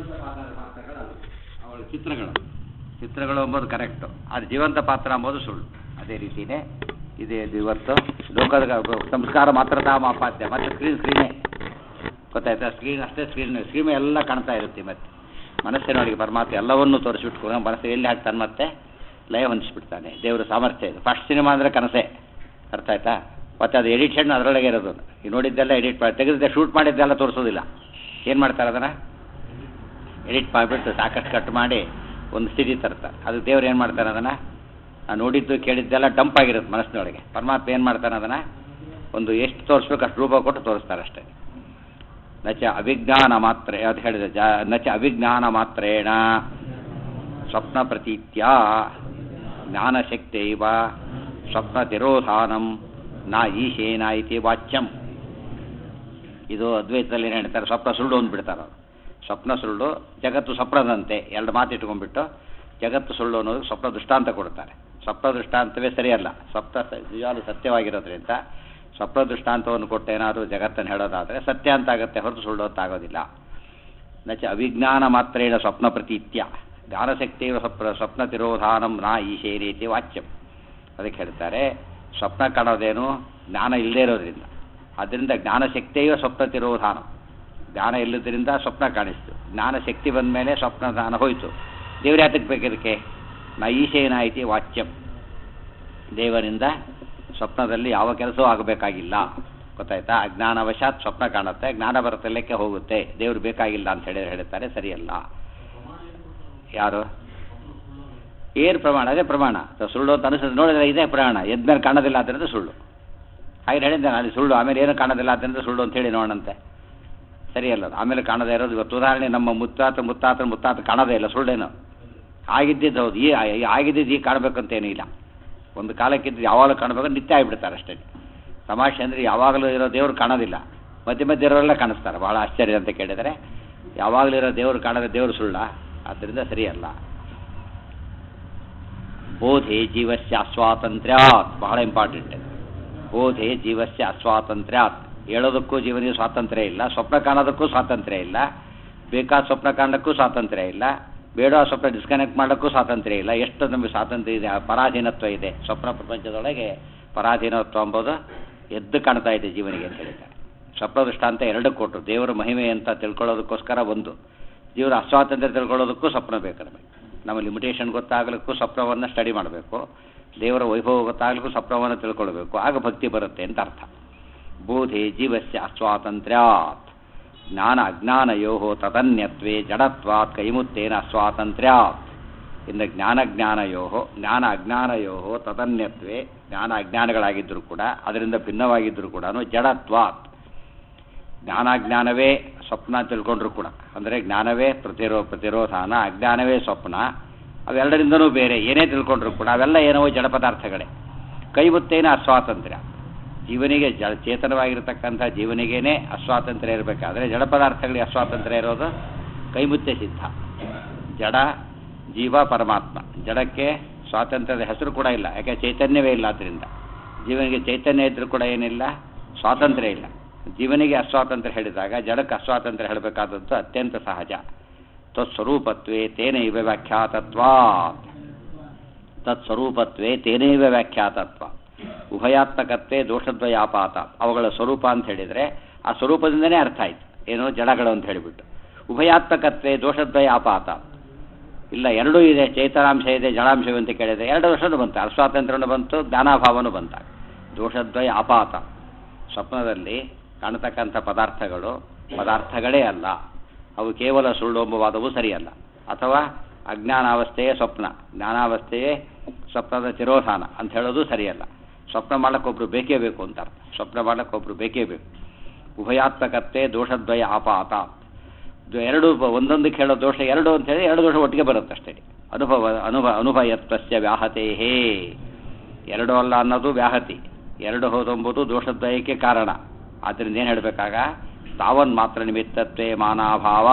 ಜೀವಂತವಾದ ಪಾತ್ರಗಳಲ್ಲ ಅವಳ ಚಿತ್ರಗಳು ಚಿತ್ರಗಳು ಎಂಬುದು ಕರೆಕ್ಟು ಅದು ಜೀವಂತ ಪಾತ್ರ ಎಂಬುದು ಸುಳ್ಳು ಅದೇ ರೀತಿಯೇ ಇದೆ ಇದು ಇವತ್ತು ಲೋಕದ ಸಂಸ್ಕಾರ ಮಾತ್ರ ಮಾಪಾದ್ಯ ಮತ್ತೆ ಸ್ಕ್ರೀನ್ ಸ್ಕ್ರೀನೇ ಗೊತ್ತಾಯ್ತಾ ಸ್ಕ್ರೀನ್ ಅಷ್ಟೇ ಸ್ಕ್ರೀನ್ ಸ್ಕ್ರೀನ್ ಎಲ್ಲ ಕಾಣ್ತಾ ಇರುತ್ತೆ ಮತ್ತೆ ಮನಸ್ಸಿನೊಳಗೆ ಪರಮಾತ್ಮ ಎಲ್ಲವನ್ನೂ ತೋರಿಸ್ಬಿಟ್ಕೊಂಡು ಮನಸ್ಸು ಎಲ್ಲಿ ಹಾಕ್ತಾನೆ ಮತ್ತೆ ಲಯ ಹೊಂದಿಸ್ಬಿಡ್ತಾನೆ ದೇವರ ಸಾಮರ್ಥ್ಯ ಇದು ಫಸ್ಟ್ ಸಿನಿಮಾ ಅಂದರೆ ಕನಸೆ ಅರ್ಥ ಆಯ್ತಾ ಮತ್ತೆ ಅದು ಎಡಿಷನ್ ಅದರೊಳಗೆ ಇರೋದು ಈ ನೋಡಿದ್ದೆಲ್ಲ ಎಡಿಟ್ ಮಾಡಿ ತೆಗೆದಿದ್ದೆ ಶೂಟ್ ಮಾಡಿದ್ದೆಲ್ಲ ತೋರಿಸೋದಿಲ್ಲ ಏನು ಮಾಡ್ತಾರೆ ಅದನ್ನು ಎಡಿಟ್ ಮಾಡಿಬಿಟ್ಟು ಸಾಕಷ್ಟು ಕಟ್ ಮಾಡಿ ಒಂದು ಸ್ಥಿತಿ ತರ್ತಾರೆ ಅದು ದೇವ್ರು ಏನು ಮಾಡ್ತಾನೆ ಅದನ್ನು ಆ ನೋಡಿದ್ದು ಕೇಳಿದ್ದೆಲ್ಲ ಡಂಪ್ ಆಗಿರುತ್ತೆ ಮನಸ್ಸಿನೊಳಗೆ ಪರಮಾತ್ಮ ಏನು ಮಾಡ್ತಾನೆ ಅದನ್ನು ಒಂದು ಎಷ್ಟು ತೋರಿಸ್ಬೇಕು ಅಷ್ಟು ರೂಪ ಕೊಟ್ಟು ತೋರಿಸ್ತಾರೆ ಅಷ್ಟೇ ನಚ ಅವಿಜ್ಞಾನ ಮಾತ್ರ ಅದು ಹೇಳಿದೆ ಜ ನಚ ಅವಿಜ್ಞಾನ ಮಾತ್ರೇಣ ಸ್ವಪ್ನ ಪ್ರತೀತ್ಯ ಜ್ಞಾನಶಕ್ತೈವ ಸ್ವಪ್ನ ತಿರೋಧಾನಂ ನಾ ಈಶೇನ ಇತಿ ವಾಚ್ಯಂ ಇದು ಅದ್ವೈತದಲ್ಲಿ ಏನು ಹೇಳ್ತಾರೆ ಸ್ವಪ್ನ ಸುಳ್ಳು ಅಂದ್ಬಿಡ್ತಾರೆ ಅವರು ಸ್ವಪ್ನ ಸುಳ್ಳು ಜಗತ್ತು ಸ್ವಪ್ನದಂತೆ ಎರಡು ಮಾತು ಇಟ್ಕೊಂಡ್ಬಿಟ್ಟು ಜಗತ್ತು ಸುಳ್ಳು ಅನ್ನೋದು ಸ್ವಪ್ನ ದೃಷ್ಟಾಂತ ಕೊಡ್ತಾರೆ ಸ್ವಪ್ನ ದೃಷ್ಟಾಂತವೇ ಸರಿಯಲ್ಲ ಸ್ವಪ್ನ ಸ- ನಿಜವಾಗ್ಲೂ ಸತ್ಯವಾಗಿರೋದ್ರಿಂದ ಸ್ವಪ್ನ ದೃಷ್ಟಾಂತವನ್ನು ಕೊಟ್ಟು ಏನಾದರೂ ಜಗತ್ತನ್ನು ಹೇಳೋದಾದರೆ ಸತ್ಯ ಅಂತ ಆಗುತ್ತೆ ಹೊರತು ಸುಳ್ಳು ಅಂತ ಆಗೋದಿಲ್ಲ ನಚ ಅವಿಜ್ಞಾನ ಮಾತ್ರೇಣ ಸ್ವಪ್ನ ಪ್ರತೀತ್ಯ ಜ್ಞಾನಶಕ್ತಿಯ ಸ್ವಪ್ನ ಸ್ವಪ್ನ ತಿರೋಧಾನಂ ನಾ ಈಶೇ ರೀತಿ ವಾಚ್ಯಂ ಅದಕ್ಕೆ ಹೇಳ್ತಾರೆ ಸ್ವಪ್ನ ಕಾಣೋದೇನು ಜ್ಞಾನ ಇಲ್ಲದೇ ಇರೋದ್ರಿಂದ ಆದ್ದರಿಂದ ಜ್ಞಾನಶಕ್ತಿಯೋ ಸ್ವಪ್ನ ತಿರೋಧಾನ ಜ್ಞಾನ ಇಲ್ಲದ್ರಿಂದ ಸ್ವಪ್ನ ಕಾಣಿಸ್ತು ಜ್ಞಾನಶಕ್ತಿ ಬಂದ ಮೇಲೆ ಸ್ವಪ್ನ ಜ್ಞಾನ ಹೋಯಿತು ದೇವ್ರ ಯಾತಕ್ಕೆ ಬೇಕಿದಕ್ಕೆ ನಾ ಈಶೇನಾಯಿತಿ ವಾಚ್ಯಂ ದೇವರಿಂದ ಸ್ವಪ್ನದಲ್ಲಿ ಯಾವ ಕೆಲಸವೂ ಆಗಬೇಕಾಗಿಲ್ಲ ಗೊತ್ತಾಯ್ತಾ ಅಜ್ಞಾನವಶಾತ್ ಸ್ವಪ್ನ ಕಾಣುತ್ತೆ ಜ್ಞಾನ ಬರತಲ್ಲಕ್ಕೆ ಹೋಗುತ್ತೆ ದೇವ್ರು ಬೇಕಾಗಿಲ್ಲ ಅಂತ ಹೇಳಿ ಹೇಳ್ತಾರೆ ಸರಿಯಲ್ಲ ಯಾರು ಏನು ಪ್ರಮಾಣ ಅದೇ ಪ್ರಮಾಣ ಅದು ಸುಳ್ಳು ಅಂತ ಅನಿಸ್ತದೆ ನೋಡಿದ್ರೆ ಇದೇ ಪ್ರಮಾಣ ಎದ್ಮೇಲೆ ಕಾಣೋದಿಲ್ಲ ಆದ್ದರಿಂದ ಸುಳ್ಳು ಹಾಗೆ ಹೇಳಿದ್ದೆ ನಾನು ಸುಳ್ಳು ಆಮೇಲೆ ಏನು ಕಾಣೋದಿಲ್ಲ ಆದ್ದರಿಂದ ಸುಳ್ಳು ಅಂತ ಹೇಳಿ ನೋಡಂತೆ ಸರಿಯಲ್ಲ ಅದು. ಆಮೇಲೆ ಕಾಣದೇ ಇರೋದು ಇವತ್ತು ಉದಾಹರಣೆ ನಮ್ಮ ಮುತ್ತಾತ ಮುತ್ತಾತ ಮುತ್ತಾತ ಕಾಣೋದೇ ಇಲ್ಲ ಸುಳ್ಳೇನು ಆಗಿದ್ದಿದ್ದು ಹೌದು ಈ ಈ ಆಗಿದ್ದಿದ್ದು ಈಗ ಕಾಣಬೇಕಂತೇನೂ ಇಲ್ಲ ಒಂದು ಕಾಲಕ್ಕಿದ್ದು ಯಾವಾಗಲೂ ಕಾಣಬೇಕು ನಿತ್ಯ ಆಗಿಬಿಡ್ತಾರೆ ಅಷ್ಟೇ ತಮಾಷೆ ಅಂದರೆ ಯಾವಾಗಲೂ ಇರೋ ದೇವರು ಕಾಣೋದಿಲ್ಲ ಮಧ್ಯೆ ಮಧ್ಯೆ ಇರೋರೆಲ್ಲ ಕಾಣಿಸ್ತಾರೆ ಭಾಳ ಆಶ್ಚರ್ಯ ಅಂತ ಕೇಳಿದರೆ ಯಾವಾಗಲೂ ಇರೋ ದೇವರು ಕಾಣದ ದೇವರು ಸುಳ್ಳ ಆದ್ದರಿಂದ ಸರಿಯಲ್ಲ ಬೋಧೆ ಜೀವಸ್ಯ ಅಸ್ವಾತಂತ್ರ್ಯಾತ್ ಬಹಳ ಇಂಪಾರ್ಟೆಂಟ್ ಬೋಧೆ ಜೀವಸ್ಯ ಅಸ್ವಾತಂತ್ರ್ಯಾತ್ ಹೇಳೋದಕ್ಕೂ ಜೀವನಿಗೆ ಸ್ವಾತಂತ್ರ್ಯ ಇಲ್ಲ ಸ್ವಪ್ನ ಕಾಣೋದಕ್ಕೂ ಸ್ವಾತಂತ್ರ್ಯ ಇಲ್ಲ ಬೇಕಾದ ಸ್ವಪ್ನ ಕಾಣೋಕ್ಕೂ ಸ್ವಾತಂತ್ರ್ಯ ಇಲ್ಲ ಬೇಡ ಸ್ವಪ್ನ ಡಿಸ್ಕನೆಕ್ಟ್ ಮಾಡೋಕ್ಕೂ ಸ್ವಾತಂತ್ರ್ಯ ಇಲ್ಲ ಎಷ್ಟು ನಮಗೆ ಸ್ವಾತಂತ್ರ್ಯ ಇದೆ ಆ ಪರಾಧೀನತ್ವ ಇದೆ ಸ್ವಪ್ನ ಪ್ರಪಂಚದೊಳಗೆ ಪರಾಧೀನತ್ವ ಎಂಬುದು ಎದ್ದು ಕಾಣ್ತಾ ಇದೆ ಜೀವನಿಗೆ ಅಂತ ಹೇಳಿದ್ದಾರೆ ಸ್ವಪ್ನ ದೃಷ್ಟಾಂತ ಎರಡು ಕೊಟ್ಟರು ದೇವರ ಮಹಿಮೆ ಅಂತ ತಿಳ್ಕೊಳ್ಳೋದಕ್ಕೋಸ್ಕರ ಒಂದು ದೇವರ ಅಸ್ವಾತಂತ್ರ್ಯ ತಿಳ್ಕೊಳ್ಳೋದಕ್ಕೂ ಸ್ವಪ್ನ ಬೇಕು ನಮಗೆ ನಮ್ಮ ಲಿಮಿಟೇಷನ್ ಗೊತ್ತಾಗಲಿಕ್ಕೂ ಸ್ವಪ್ನವನ್ನು ಸ್ಟಡಿ ಮಾಡಬೇಕು ದೇವರ ವೈಭವ ಗೊತ್ತಾಗಲಿಕ್ಕೂ ಸ್ವಪ್ನವನ್ನು ತಿಳ್ಕೊಳ್ಬೇಕು ಆಗ ಭಕ್ತಿ ಬರುತ್ತೆ ಅಂತ ಅರ್ಥ ಬೋಧೆ ಜೀವಸ್ಯ ಅಸ್ವಾತಂತ್ರ್ಯಾತ್ ಜ್ಞಾನ ಅಜ್ಞಾನಯೋ ತದನ್ಯತ್ವೇ ಜಡತ್ವಾತ್ ಕೈಮುತ್ತೇನ ಸ್ವಾತಂತ್ರ್ಯಾತ್ ಇನ್ನು ಜ್ಞಾನ ಜ್ಞಾನಯೋ ಜ್ಞಾನ ಅಜ್ಞಾನಯೋ ತದನ್ಯತ್ವೇ ಜ್ಞಾನ ಅಜ್ಞಾನಗಳಾಗಿದ್ದರೂ ಕೂಡ ಅದರಿಂದ ಭಿನ್ನವಾಗಿದ್ದರೂ ಕೂಡ ಜಡತ್ವಾತ್ ಜ್ಞಾನಾಜ್ಞಾನವೇ ಸ್ವಪ್ನ ತಿಳ್ಕೊಂಡ್ರು ಕೂಡ ಅಂದರೆ ಜ್ಞಾನವೇ ಪ್ರತಿರೋ ಪ್ರತಿರೋಧಾನ ಅಜ್ಞಾನವೇ ಸ್ವಪ್ನ ಅವೆರಡರಿಂದನೂ ಬೇರೆ ಏನೇ ತಿಳ್ಕೊಂಡ್ರು ಕೂಡ ಅವೆಲ್ಲ ಏನೋ ಜಡ ಪದಾರ್ಥಗಳೇ ಕೈಮುತ್ತೇನ ಅಸ್ವಾತಂತ್ರ್ಯ ಜೀವನಿಗೆ ಜ ಚೇತನವಾಗಿರತಕ್ಕಂಥ ಜೀವನಿಗೇನೆ ಅಸ್ವಾತಂತ್ರ್ಯ ಇರಬೇಕಾದ್ರೆ ಜಡ ಪದಾರ್ಥಗಳಿಗೆ ಅಸ್ವಾತಂತ್ರ್ಯ ಇರೋದು ಕೈಮುತ್ತೆ ಸಿದ್ಧ ಜಡ ಜೀವ ಪರಮಾತ್ಮ ಜಡಕ್ಕೆ ಸ್ವಾತಂತ್ರ್ಯದ ಹೆಸರು ಕೂಡ ಇಲ್ಲ ಯಾಕೆ ಚೈತನ್ಯವೇ ಇಲ್ಲ ಆದ್ದರಿಂದ ಜೀವನಿಗೆ ಚೈತನ್ಯ ಇದ್ರೂ ಕೂಡ ಏನಿಲ್ಲ ಸ್ವಾತಂತ್ರ್ಯ ಇಲ್ಲ ಜೀವನಿಗೆ ಅಸ್ವಾತಂತ್ರ್ಯ ಹೇಳಿದಾಗ ಜಡಕ್ಕೆ ಅಸ್ವಾತಂತ್ರ್ಯ ಹೇಳಬೇಕಾದದ್ದು ಅತ್ಯಂತ ಸಹಜ ತತ್ಸ್ವರೂಪತ್ವೇ ತೇನೈವ ವ್ಯಾಖ್ಯಾತತ್ವಾ ತತ್ಸ್ವರೂಪತ್ವೇ ತೇನೈವ ವ್ಯಾಖ್ಯಾತತ್ವ ಉಭಯಾತ್ಮಕತ್ವೇ ದೋಷದ್ವಯಾಪಾತ ಅವುಗಳ ಸ್ವರೂಪ ಅಂತ ಹೇಳಿದರೆ ಆ ಸ್ವರೂಪದಿಂದನೇ ಅರ್ಥ ಆಯ್ತು ಏನು ಜಡಗಳು ಅಂತ ಹೇಳಿಬಿಟ್ಟು ಉಭಯಾತ್ಮಕತ್ವೇ ದೋಷದ್ವಯ ಆಪಾತ ಇಲ್ಲ ಎರಡೂ ಇದೆ ಚೇತನಾಂಶ ಇದೆ ಜಡಾಂಶವೇ ಅಂತ ಕೇಳಿದರೆ ಎರಡು ವರ್ಷನೂ ಬಂತು ಅಸ್ವಾತಂತ್ರ್ಯನೂ ಬಂತು ಜ್ಞಾನಾಭಾವನೂ ಬಂತಾಗ ದೋಷದ್ವಯ ಆಪಾತ ಸ್ವಪ್ನದಲ್ಲಿ ಕಾಣತಕ್ಕಂಥ ಪದಾರ್ಥಗಳು ಪದಾರ್ಥಗಳೇ ಅಲ್ಲ ಅವು ಕೇವಲ ಸುಳ್ಳು ಎಂಬ ವಾದವೂ ಸರಿಯಲ್ಲ ಅಥವಾ ಅಜ್ಞಾನಾವಸ್ಥೆಯೇ ಸ್ವಪ್ನ ಜ್ಞಾನಾವಸ್ಥೆಯೇ ಸ್ವಪ್ನದ ತಿರೋಧಾನ ಅಂತ ಹೇಳೋದು ಸರಿಯಲ್ಲ ಸ್ವಪ್ನ ಮಾಡೋಕ್ಕೊಬ್ರು ಬೇಕೇ ಬೇಕು ಅಂತ ಅರ್ಥ ಸ್ವಪ್ನ ಮಾಡೋಕ್ಕೊಬ್ರು ಬೇಕೇ ಬೇಕು ಉಭಯಾತ್ಮಕತೆ ದೋಷದ್ವಯ ಆಪಾತ ಇದು ಎರಡು ಬ- ಒಂದೊಂದಕ್ಕೆ ಹೇಳೋ ದೋಷ ಎರಡು ಅಂತ ಹೇಳಿ ಎರಡು ದೋಷ ಒಟ್ಟಿಗೆ ಬರುತ್ತೆ ಅಷ್ಟೇ ಅನುಭವ ಅನುಭವ ಅನುಭಯತ್ವಸ್ಯ ವ್ಯಾಹತೇಹೇ ಎರಡು ಅಲ್ಲ ಅನ್ನೋದು ವ್ಯಾಹತಿ ಎರಡು ಹೋದೆಂಬುದು ದೋಷದ್ವಯಕ್ಕೆ ಕಾರಣ ಆದ್ದರಿಂದ ಏನು ಹೇಳಬೇಕಾಗ ತಾವನ್ ಮಾತ್ರ ನಿಮಿತ್ತತ್ವೇ ಮಾನಾಭಾವ